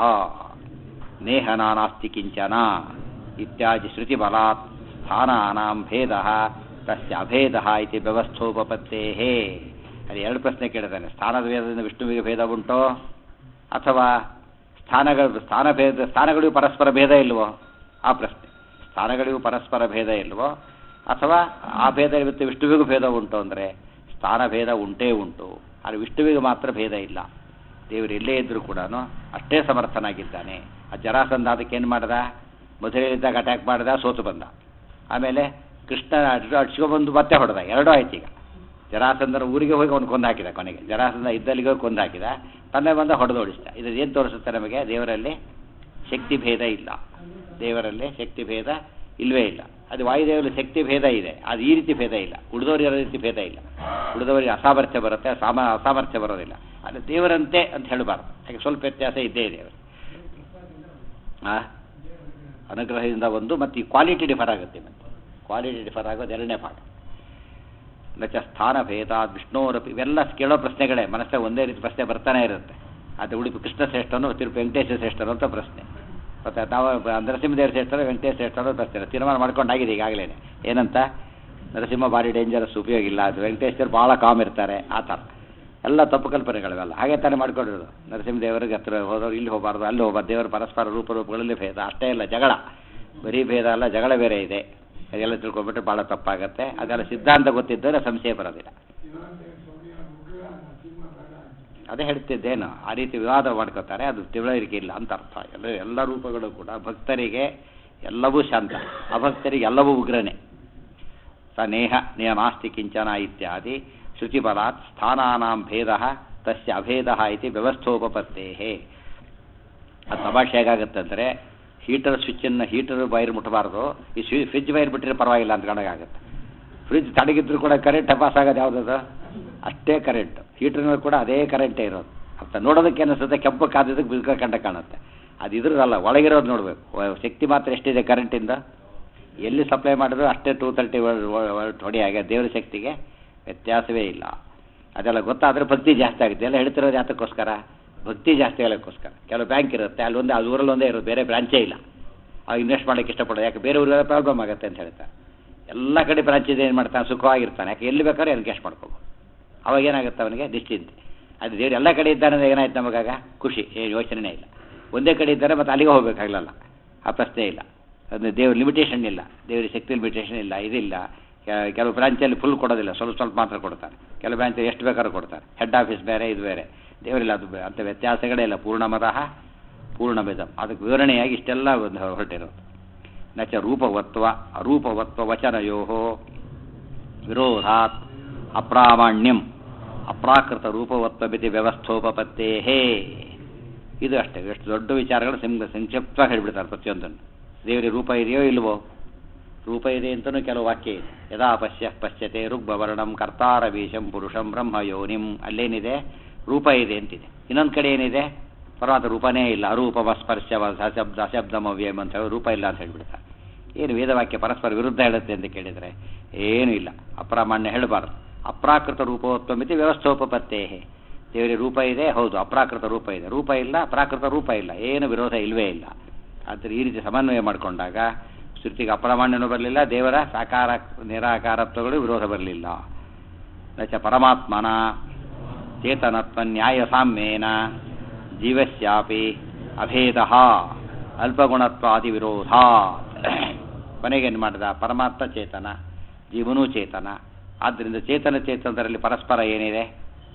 ನೇಹನ ನಾಸ್ತಿ ಕಿಂಚನ ಇತ್ಯಾದಿ ಶ್ರುತಿ ಬಲಾತ್ ಸ್ಥಾನಾನಾಂ ಭೇದ ತಸ್ಯ ಅಭೇದ ಇತಿ ವ್ಯವಸ್ಥೋಪತ್ತೇ ಅಲ್ಲಿ ಎರಡು ಪ್ರಶ್ನೆ ಕೇಳಿದ್ದಾನೆ ಸ್ಥಾನದ ಭೇದದಿಂದ ವಿಷ್ಣುವಿಗೆ ಭೇದ ಉಂಟೋ ಅಥವಾ ಸ್ಥಾನಗಳು ಸ್ಥಾನ ಭೇದ ಸ್ಥಾನಗಳಿಗೂ ಪರಸ್ಪರ ಭೇದ ಇಲ್ವೋ ಆ ಪ್ರಶ್ನೆ ಸ್ಥಾನಗಳಿಗೂ ಪರಸ್ಪರ ಭೇದ ಇಲ್ವೋ ಅಥವಾ ಆ ಭೇದ ಇವತ್ತು ವಿಷ್ಣುವಿಗೂ ಭೇದ ಉಂಟು ಅಂದರೆ ಸ್ಥಾನ ಭೇದ ಉಂಟೇ ಉಂಟು ಆದರೆ ವಿಷ್ಣುವಿಗೆ ಮಾತ್ರ ಭೇದ ಇಲ್ಲ ದೇವರು ಎಲ್ಲೇ ಇದ್ದರೂ ಕೂಡ ಅಷ್ಟೇ ಸಮರ್ಥನಾಗಿದ್ದಾನೆ ಆ ಜರಾಸಂಧ ಅದಕ್ಕೆ ಏನು ಮಾಡ್ದ ಮಧುರೆಯಲ್ಲಿದ್ದಾಗ ಅಟ್ಯಾಕ್ ಮಾಡ್ದ ಸೋತು ಬಂದ ಆಮೇಲೆ ಕೃಷ್ಣ ಅಡ್ಸ್ಕೊಬಂದು ಮತ್ತೆ ಹೊಡೆದ ಎರಡೂ ಆಯ್ತು ಈಗ ಜರಾಸಂಧನ ಊರಿಗೆ ಹೋಗಿ ಅವನು ಕೊಂದು ಹಾಕಿದ ಕೊನೆಗೆ ಜರಾಸಂಧ ಇದ್ದಲ್ಲಿಗೆ ಹೋಗಿ ಕೊಂದು ಹಾಕಿದ ತನ್ನೇ ಬಂದ ಹೊಡೆದು ಓಡಿಸಿದ ಇದು ಏನು ತೋರಿಸುತ್ತೆ ನಮಗೆ ದೇವರಲ್ಲಿ ಶಕ್ತಿ ಭೇದ ಇಲ್ಲ ದೇವರಲ್ಲಿ ಶಕ್ತಿ ಭೇದ ಇಲ್ಲವೇ ಇಲ್ಲ ಅದು ವಾಯುದೇವರಲ್ಲಿ ಶಕ್ತಿ ಭೇದ ಇದೆ ಅದು ಈ ರೀತಿ ಭೇದ ಇಲ್ಲ ಉಳಿದವರಿಗೆ ಇರೋ ರೀತಿ ಭೇದ ಇಲ್ಲ ಉಳಿದವರಿಗೆ ಅಸಾಮರ್ಥ್ಯ ಬರುತ್ತೆ ಸಾಮ ಅಸಾಮರ್ಥ್ಯ ಬರೋದಿಲ್ಲ ಅದು ದೇವರಂತೆ ಅಂತ ಹೇಳಬಾರ್ದು ಯಾಕೆ ಸ್ವಲ್ಪ ವ್ಯತ್ಯಾಸ ಇದ್ದೇ ಇದೆ ಅವರು ಆ ಅನುಗ್ರಹದಿಂದ ಒಂದು ಮತ್ತು ಈ ಕ್ವಾಲಿಟಿ ಡಿಫರ್ ಆಗುತ್ತೆ ಮತ್ತೆ ಕ್ವಾಲಿಟಿ ಡಿಫರ್ ಆಗೋದು ಎರಡನೇ ಭಾಗ ನಚ ಸ್ಥಾನ ಭೇದ ವಿಷ್ಣುವರಪಿ ಇವೆಲ್ಲ ಕೇಳೋ ಪ್ರಶ್ನೆಗಳೇ ಮನಸ್ಸೇ ಒಂದೇ ರೀತಿ ಪ್ರಶ್ನೆ ಬರ್ತಾನೆ ಇರುತ್ತೆ ಅದು ಉಡುಪಿ ಕೃಷ್ಣ ಶ್ರೇಷ್ಠನೋ ತಿರುಪತಿ ವೆಂಕಟೇಶ ಶ್ರೇಷ್ಠನೋ ಅಂತ ಪ್ರಶ್ನೆ ಮತ್ತೆ ನಾವು ನರಸಿಂಹದೇವ್ರ ಶ್ರೇಷ್ಠನೋ ವೆಂಕಟೇಶ ಶ್ರೇಷ್ಠನೋ ಪ್ರಶ್ನೆ ತೀರ್ಮಾನ ಮಾಡ್ಕೊಂಡಾಗಿದೆ ಈಗಾಗಲೇ ಏನಂತ ನರಸಿಂಹ ಭಾರಿ ಡೇಂಜರಸ್ ಉಪಯೋಗ ಇಲ್ಲ ಅದು ವೆಂಕಟೇಶ್ವರ ಭಾಳ ಕಾಮ್ ಇರ್ತಾರೆ ಆ ಥರ ಎಲ್ಲ ತಪ್ಪು ಕಲ್ಪನೆಗಳಿವೆಲ್ಲ ಹಾಗೆ ತಾನೇ ಮಾಡ್ಕೊಂಡಿರೋದು ನರಸಿಂಹದೇವರಿಗೆ ಹತ್ರ ಹೋದವ್ರು ಇಲ್ಲಿ ಹೋಗಬಾರ್ದು ಅಲ್ಲಿ ಹೋಗಬಾರ್ದು ದೇವರ ಪರಸ್ಪರ ರೂಪರೂಪಗಳಲ್ಲಿ ಭೇದ ಅಷ್ಟೇ ಇಲ್ಲ ಜಗಳ ಬರೀ ಭೇದ ಅಲ್ಲ ಜಗಳ ಬೇರೆ ಇದೆ ಅದೆಲ್ಲ ತಿಳ್ಕೊಂಡ್ಬಿಟ್ರೆ ಭಾಳ ತಪ್ಪಾಗುತ್ತೆ ಅದೆಲ್ಲ ಸಿದ್ಧಾಂತ ಗೊತ್ತಿದ್ದರೆ ಸಂಶಯ ಬರೋದಿಲ್ಲ ಅದೇ ಹೇಳ್ತಿದ್ದೇನು ಆ ರೀತಿ ವಿವಾದ ಮಾಡ್ಕೋತಾರೆ ಅದು ತಿಳುವಳಿಕೆ ಇಲ್ಲ ಅಂತ ಅರ್ಥ ಎಲ್ಲ ಎಲ್ಲ ರೂಪಗಳು ಕೂಡ ಭಕ್ತರಿಗೆ ಎಲ್ಲವೂ ಶಾಂತ ಅಭಕ್ತರಿಗೆ ಎಲ್ಲವೂ ಉಗ್ರನೇ ಸ ನೇಹ ನೇಹ ನಾಸ್ತಿ ಕಿಂಚನ ಇತ್ಯಾದಿ ಶ್ರುತಿಬಲಾತ್ ಸ್ಥಾನಾನಾಂ ಭೇದ ತಸ್ಯ ಅಭೇದ ಇತಿ ವ್ಯವಸ್ಥೋಪತ್ತೇ ಅದು ತಮಾಷೆ ಹೇಗಾಗುತ್ತೆ ಅಂದರೆ ಹೀಟರ್ ಸ್ವಿಚ್ಚನ್ನು ಹೀಟರ್ ವೈರ್ ಮುಟ್ಟಬಾರ್ದು ಈ ಸ್ವಿ ಫ್ರಿಜ್ ವೈರ್ ಬಿಟ್ಟರೆ ಪರವಾಗಿಲ್ಲ ಅಂತ ಕಾಣಗಾಗುತ್ತೆ ಫ್ರಿಜ್ ತಡಗಿದ್ರು ಕೂಡ ಕರೆಂಟ್ ಪಾಸ್ ಆಗೋದು ಯಾವುದದು ಅಷ್ಟೇ ಕರೆಂಟ್ ಹೀಟರ್ನಲ್ಲಿ ಕೂಡ ಅದೇ ಕರೆಂಟೇ ಇರೋದು ಅಂತ ನೋಡೋದಕ್ಕೆ ಅನಿಸುತ್ತೆ ಕೆಂಪು ಕಾದಿದ್ದಕ್ಕೆ ಬಿಲ್ಕ ಕಂಡ ಕಾಣುತ್ತೆ ಅದು ಇದ್ರದಲ್ಲ ಒಳಗಿರೋದು ನೋಡಬೇಕು ಶಕ್ತಿ ಮಾತ್ರ ಎಷ್ಟಿದೆ ಕರೆಂಟಿಂದ ಎಲ್ಲಿ ಸಪ್ಲೈ ಮಾಡಿದ್ರು ಅಷ್ಟೇ ಟೂ ತರ್ಟಿ ಹೊಡಿ ಆಗ ದೇವರ ಶಕ್ತಿಗೆ ವ್ಯತ್ಯಾಸವೇ ಇಲ್ಲ ಅದೆಲ್ಲ ಗೊತ್ತಾದರೆ ಭಕ್ತಿ ಜಾಸ್ತಿ ಆಗುತ್ತೆ ಎಲ್ಲ ಹೇಳ್ತಿರೋದು ಯಾತಕ್ಕೋಸ್ಕರ ಭಕ್ತಿ ಜಾಸ್ತಿ ಆಗಲಿಕ್ಕೋಸ್ಕರ ಕೆಲವು ಬ್ಯಾಂಕ್ ಇರುತ್ತೆ ಅಲ್ಲಿ ಒಂದೇ ಅದು ಊರಲ್ಲಿ ಒಂದೇ ಇರೋದು ಬೇರೆ ಬ್ರಾಂಚೇ ಇಲ್ಲ ಅವಾಗ ಇನ್ವೆಸ್ಟ್ ಮಾಡೋಕ್ಕೆ ಇಷ್ಟಪಡೋದು ಯಾಕೆ ಬೇರೆ ಊರಿಗೆಲ್ಲ ಪ್ರಾಬ್ಲಮ್ ಆಗುತ್ತೆ ಅಂತ ಹೇಳ್ತಾರೆ ಎಲ್ಲ ಕಡೆ ಬ್ರಾಂಚ್ ಇದೆ ಏನು ಮಾಡ್ತಾನೆ ಸುಖವಾಗಿರ್ತಾನೆ ಯಾಕೆ ಎಲ್ಲಿ ಬೇಕಾದ್ರೆ ಎಲ್ಲಿ ಕ್ಯಾಶ್ ಮಾಡ್ಕೋಬೋದು ಅವಾಗ ಏನಾಗುತ್ತೆ ಅವನಿಗೆ ನಿಶ್ಚಿಂತೆ ಅದು ದೇವ್ರು ಎಲ್ಲ ಕಡೆ ಇದ್ದಾನೆ ಏನಾಯ್ತು ನಮಗಾಗ ಖುಷಿ ಏನು ಯೋಚನೆ ಇಲ್ಲ ಒಂದೇ ಕಡೆ ಇದ್ದಾರೆ ಮತ್ತು ಅಲ್ಲಿಗೆ ಹೋಗಬೇಕಾಗಲ್ಲ ಆ ಪ್ರಶ್ನೆ ಇಲ್ಲ ಅದು ದೇವ್ರ ಲಿಮಿಟೇಷನ್ ಇಲ್ಲ ದೇವರ ಶಕ್ತಿ ಲಿಮಿಟೇಷನ್ ಇಲ್ಲ ಇದಿಲ್ಲ ಕೆ- ಕೆಲವು ಬ್ರಾಂಚಲ್ಲಿ ಫುಲ್ ಕೊಡೋದಿಲ್ಲ ಸ್ವಲ್ಪ ಸ್ವಲ್ಪ ಮಾತ್ರ ಕೊಡ್ತಾರೆ ಕೆಲವು ಬ್ರಾಂಚಲ್ಲಿ ಎಷ್ಟು ಬೇಕಾದ್ರೂ ಕೊಡ್ತಾರೆ ಹೆಡ್ ಆಫೀಸ್ ಬೇರೆ ಇದು ಬೇರೆ ದೇವರಿಲ್ಲ ಅದು ಬೇ- ಅಂಥ ವ್ಯತ್ಯಾಸಗಳೇ ಇಲ್ಲ ಪೂರ್ಣಮದಃ ಪೂರ್ಣಮಿದಂ ಅದಕ್ಕೆ ವಿವರಣೆಯಾಗಿ ಇಷ್ಟೆಲ್ಲ ಒಂದು ಹೊರಟಿರೋದು ನಚ ರೂಪವತ್ವ ಅರೂಪವತ್ವ ವಚನಯೋ ವಿರೋಧಾತ್ ಅಪ್ರಾಮಾಣ್ಯಂ ಅಪ್ರಾಕೃತ ರೂಪವತ್ವ ಮಿತಿ ವ್ಯವಸ್ಥೋಪತ್ತೇ ಇದು ಅಷ್ಟೇ ಎಷ್ಟು ದೊಡ್ಡ ವಿಚಾರಗಳು ಸಿಂ ಸಂಕ್ಷಿಪ್ತವಾಗಿ ಹೇಳಿಬಿಡ್ತಾರೆ ಪ್ರತಿಯೊಂದನ್ನು ದೇವರಿಗೆ ರೂಪ ಇದೆಯೋ ಇಲ್ವೋ ರೂಪ ಇದೆ ಅಂತಲೂ ಕೆಲವು ವಾಕ್ಯ ಇದೆ ಯದಾ ಪಶ್ಯ ಪಶ್ಯತೆ ರುಗ್ಭವರ್ಣಂ ಕರ್ತಾರ ಬೀಜಂ ಪುರುಷಂ ಬ್ರಹ್ಮ ಯೋನಿಂ ಅಲ್ಲೇನಿದೆ ರೂಪ ಇದೆ ಅಂತಿದೆ ಇನ್ನೊಂದು ಕಡೆ ಏನಿದೆ ಪರಮಾತ್ಮ ರೂಪನೇ ಇಲ್ಲ ಅರೂಪವ ಸ್ಪರ್ಶವ ಸಶಬ್ದ ಅಶಬ್ದಮವ್ಯಂ ಅಂತ ಹೇಳಿ ರೂಪ ಇಲ್ಲ ಅಂತ ಹೇಳ್ಬಿಡ್ತಾರೆ ಏನು ವೇದವಾಕ್ಯ ಪರಸ್ಪರ ವಿರುದ್ಧ ಹೇಳುತ್ತೆ ಅಂತ ಕೇಳಿದರೆ ಏನೂ ಇಲ್ಲ ಅಪ್ರಾಮಾಣ್ಯ ಹೇಳಬಾರ್ದು ಅಪ್ರಾಕೃತ ರೂಪೋತ್ವ ಮಿತಿ ವ್ಯವಸ್ಥೋಪತ್ತೇ ದೇವರಿಗೆ ರೂಪ ಇದೆ ಹೌದು ಅಪ್ರಾಕೃತ ರೂಪ ಇದೆ ರೂಪ ಇಲ್ಲ ಪ್ರಾಕೃತ ರೂಪ ಇಲ್ಲ ಏನು ವಿರೋಧ ಇಲ್ಲವೇ ಇಲ್ಲ ಆದರೆ ಈ ರೀತಿ ಸಮನ್ವಯ ಮಾಡಿಕೊಂಡಾಗ ಶ್ರುತಿಗೆ ಅಪ್ರಾಮಾಣ್ಯನೂ ಬರಲಿಲ್ಲ ದೇವರ ಸಾಕಾರ ನಿರಾಕಾರತ್ವಗಳು ವಿರೋಧ ಬರಲಿಲ್ಲ ನಚ ಪರಮಾತ್ಮನ ಚೇತನತ್ವ ನ್ಯಾಯ ಸಾಮ್ಯೇನ ಜೀವಸ್ಯಾಪಿ ಅಭೇದ ಅಲ್ಪಗುಣತ್ವಾದಿ ವಿರೋಧ ಕೊನೆಗೇನು ಮಾಡಿದ ಪರಮಾತ್ಮ ಚೇತನ ಜೀವನೂ ಚೇತನ ಆದ್ದರಿಂದ ಚೇತನ ಚೇತನದಲ್ಲಿ ಪರಸ್ಪರ ಏನಿದೆ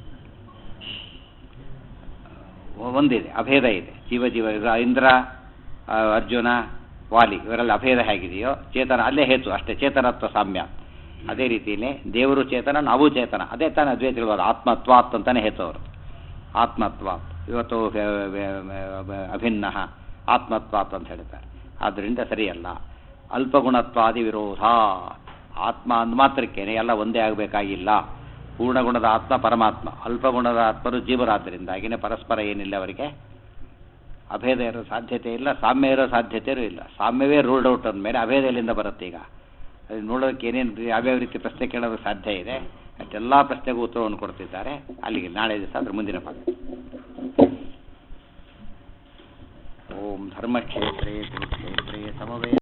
ಒಂದಿದೆ ಅಭೇದ ಇದೆ ಜೀವ ಜೀವ ಈಗ ಇಂದ್ರ ಆ, ಅರ್ಜುನ ವಾಲಿ ಇವರಲ್ಲಿ ಅಭೇದ ಹೇಗಿದೆಯೋ ಚೇತನ ಅಲ್ಲೇ ಹೇತು ಅಷ್ಟೇ ಚೇತನತ್ವ ಸಾಮ್ಯ ಅದೇ ರೀತಿಯೇ ದೇವರು ಚೇತನ ನಾವು ಚೇತನ ಅದೇ ತಾನೇ ಅದ್ವೈತಗಳು ಆತ್ಮತ್ವಾತ್ ಅಂತಾನೆ ಹೇತು ಅವರು ಆತ್ಮತ್ವಾತ್ ಇವತ್ತು ವ್ಯ- ವ್ಯ- ವ್ಯ- ಅಭಿನ್ನ ಆತ್ಮತ್ವಾತ್ ಅಂತ ಹೇಳ್ತಾರೆ ಆದ್ದರಿಂದ ಸರಿಯಲ್ಲ ಅಲ್ಪಗುಣತ್ವಾದಿ ವಿರೋಧ ಆತ್ಮ ಅಂದ ಮಾತ್ರಕ್ಕೇನೆ ಎಲ್ಲ ಒಂದೇ ಆಗಬೇಕಾಗಿಲ್ಲ ಪೂರ್ಣಗುಣದ ಆತ್ಮ ಪರಮಾತ್ಮ ಅಲ್ಪಗುಣದ ಆತ್ಮರು ಜೀವರಾದ್ದರಿಂದಾಗಿನೇ ಪರಸ್ಪರ ಏನಿಲ್ಲ ಅವರಿಗೆ ಅಭೇದ ಇರೋ ಸಾಧ್ಯತೆ ಇಲ್ಲ ಸಾಮ್ಯ ಇರೋ ಸಾಧ್ಯತೆಯೂ ಇಲ್ಲ ಸಾಮ್ಯವೇ ರೂಲ್ಡ್ ಔಟ್ ಅಂದಮೇಲೆ ಅಭೇದ ಎಲ್ಲಿಂದ ಬರುತ್ತೆ ಈಗ ಅದು ನೋಡೋದಕ್ಕೆ ಏನೇನು ಯಾವ್ಯಾವ ರೀತಿ ಪ್ರಶ್ನೆ ಕೇಳೋದು ಸಾಧ್ಯ ಇದೆ ಅಷ್ಟೆಲ್ಲ ಪ್ರಶ್ನೆಗೂ ಉತ್ತರವನ್ನು ಕೊಡ್ತಿದ್ದಾರೆ ಅಲ್ಲಿಗೆ ನಾಳೆ ದಿವಸ ಅದ್ರ ಮುಂದಿನ ಭಾಗ ಓಂ ಧರ್ಮಕ್ಷೇತ್ರೇ ಕುರುಕ್ಷೇತ್ರೇ ಸಮವೇ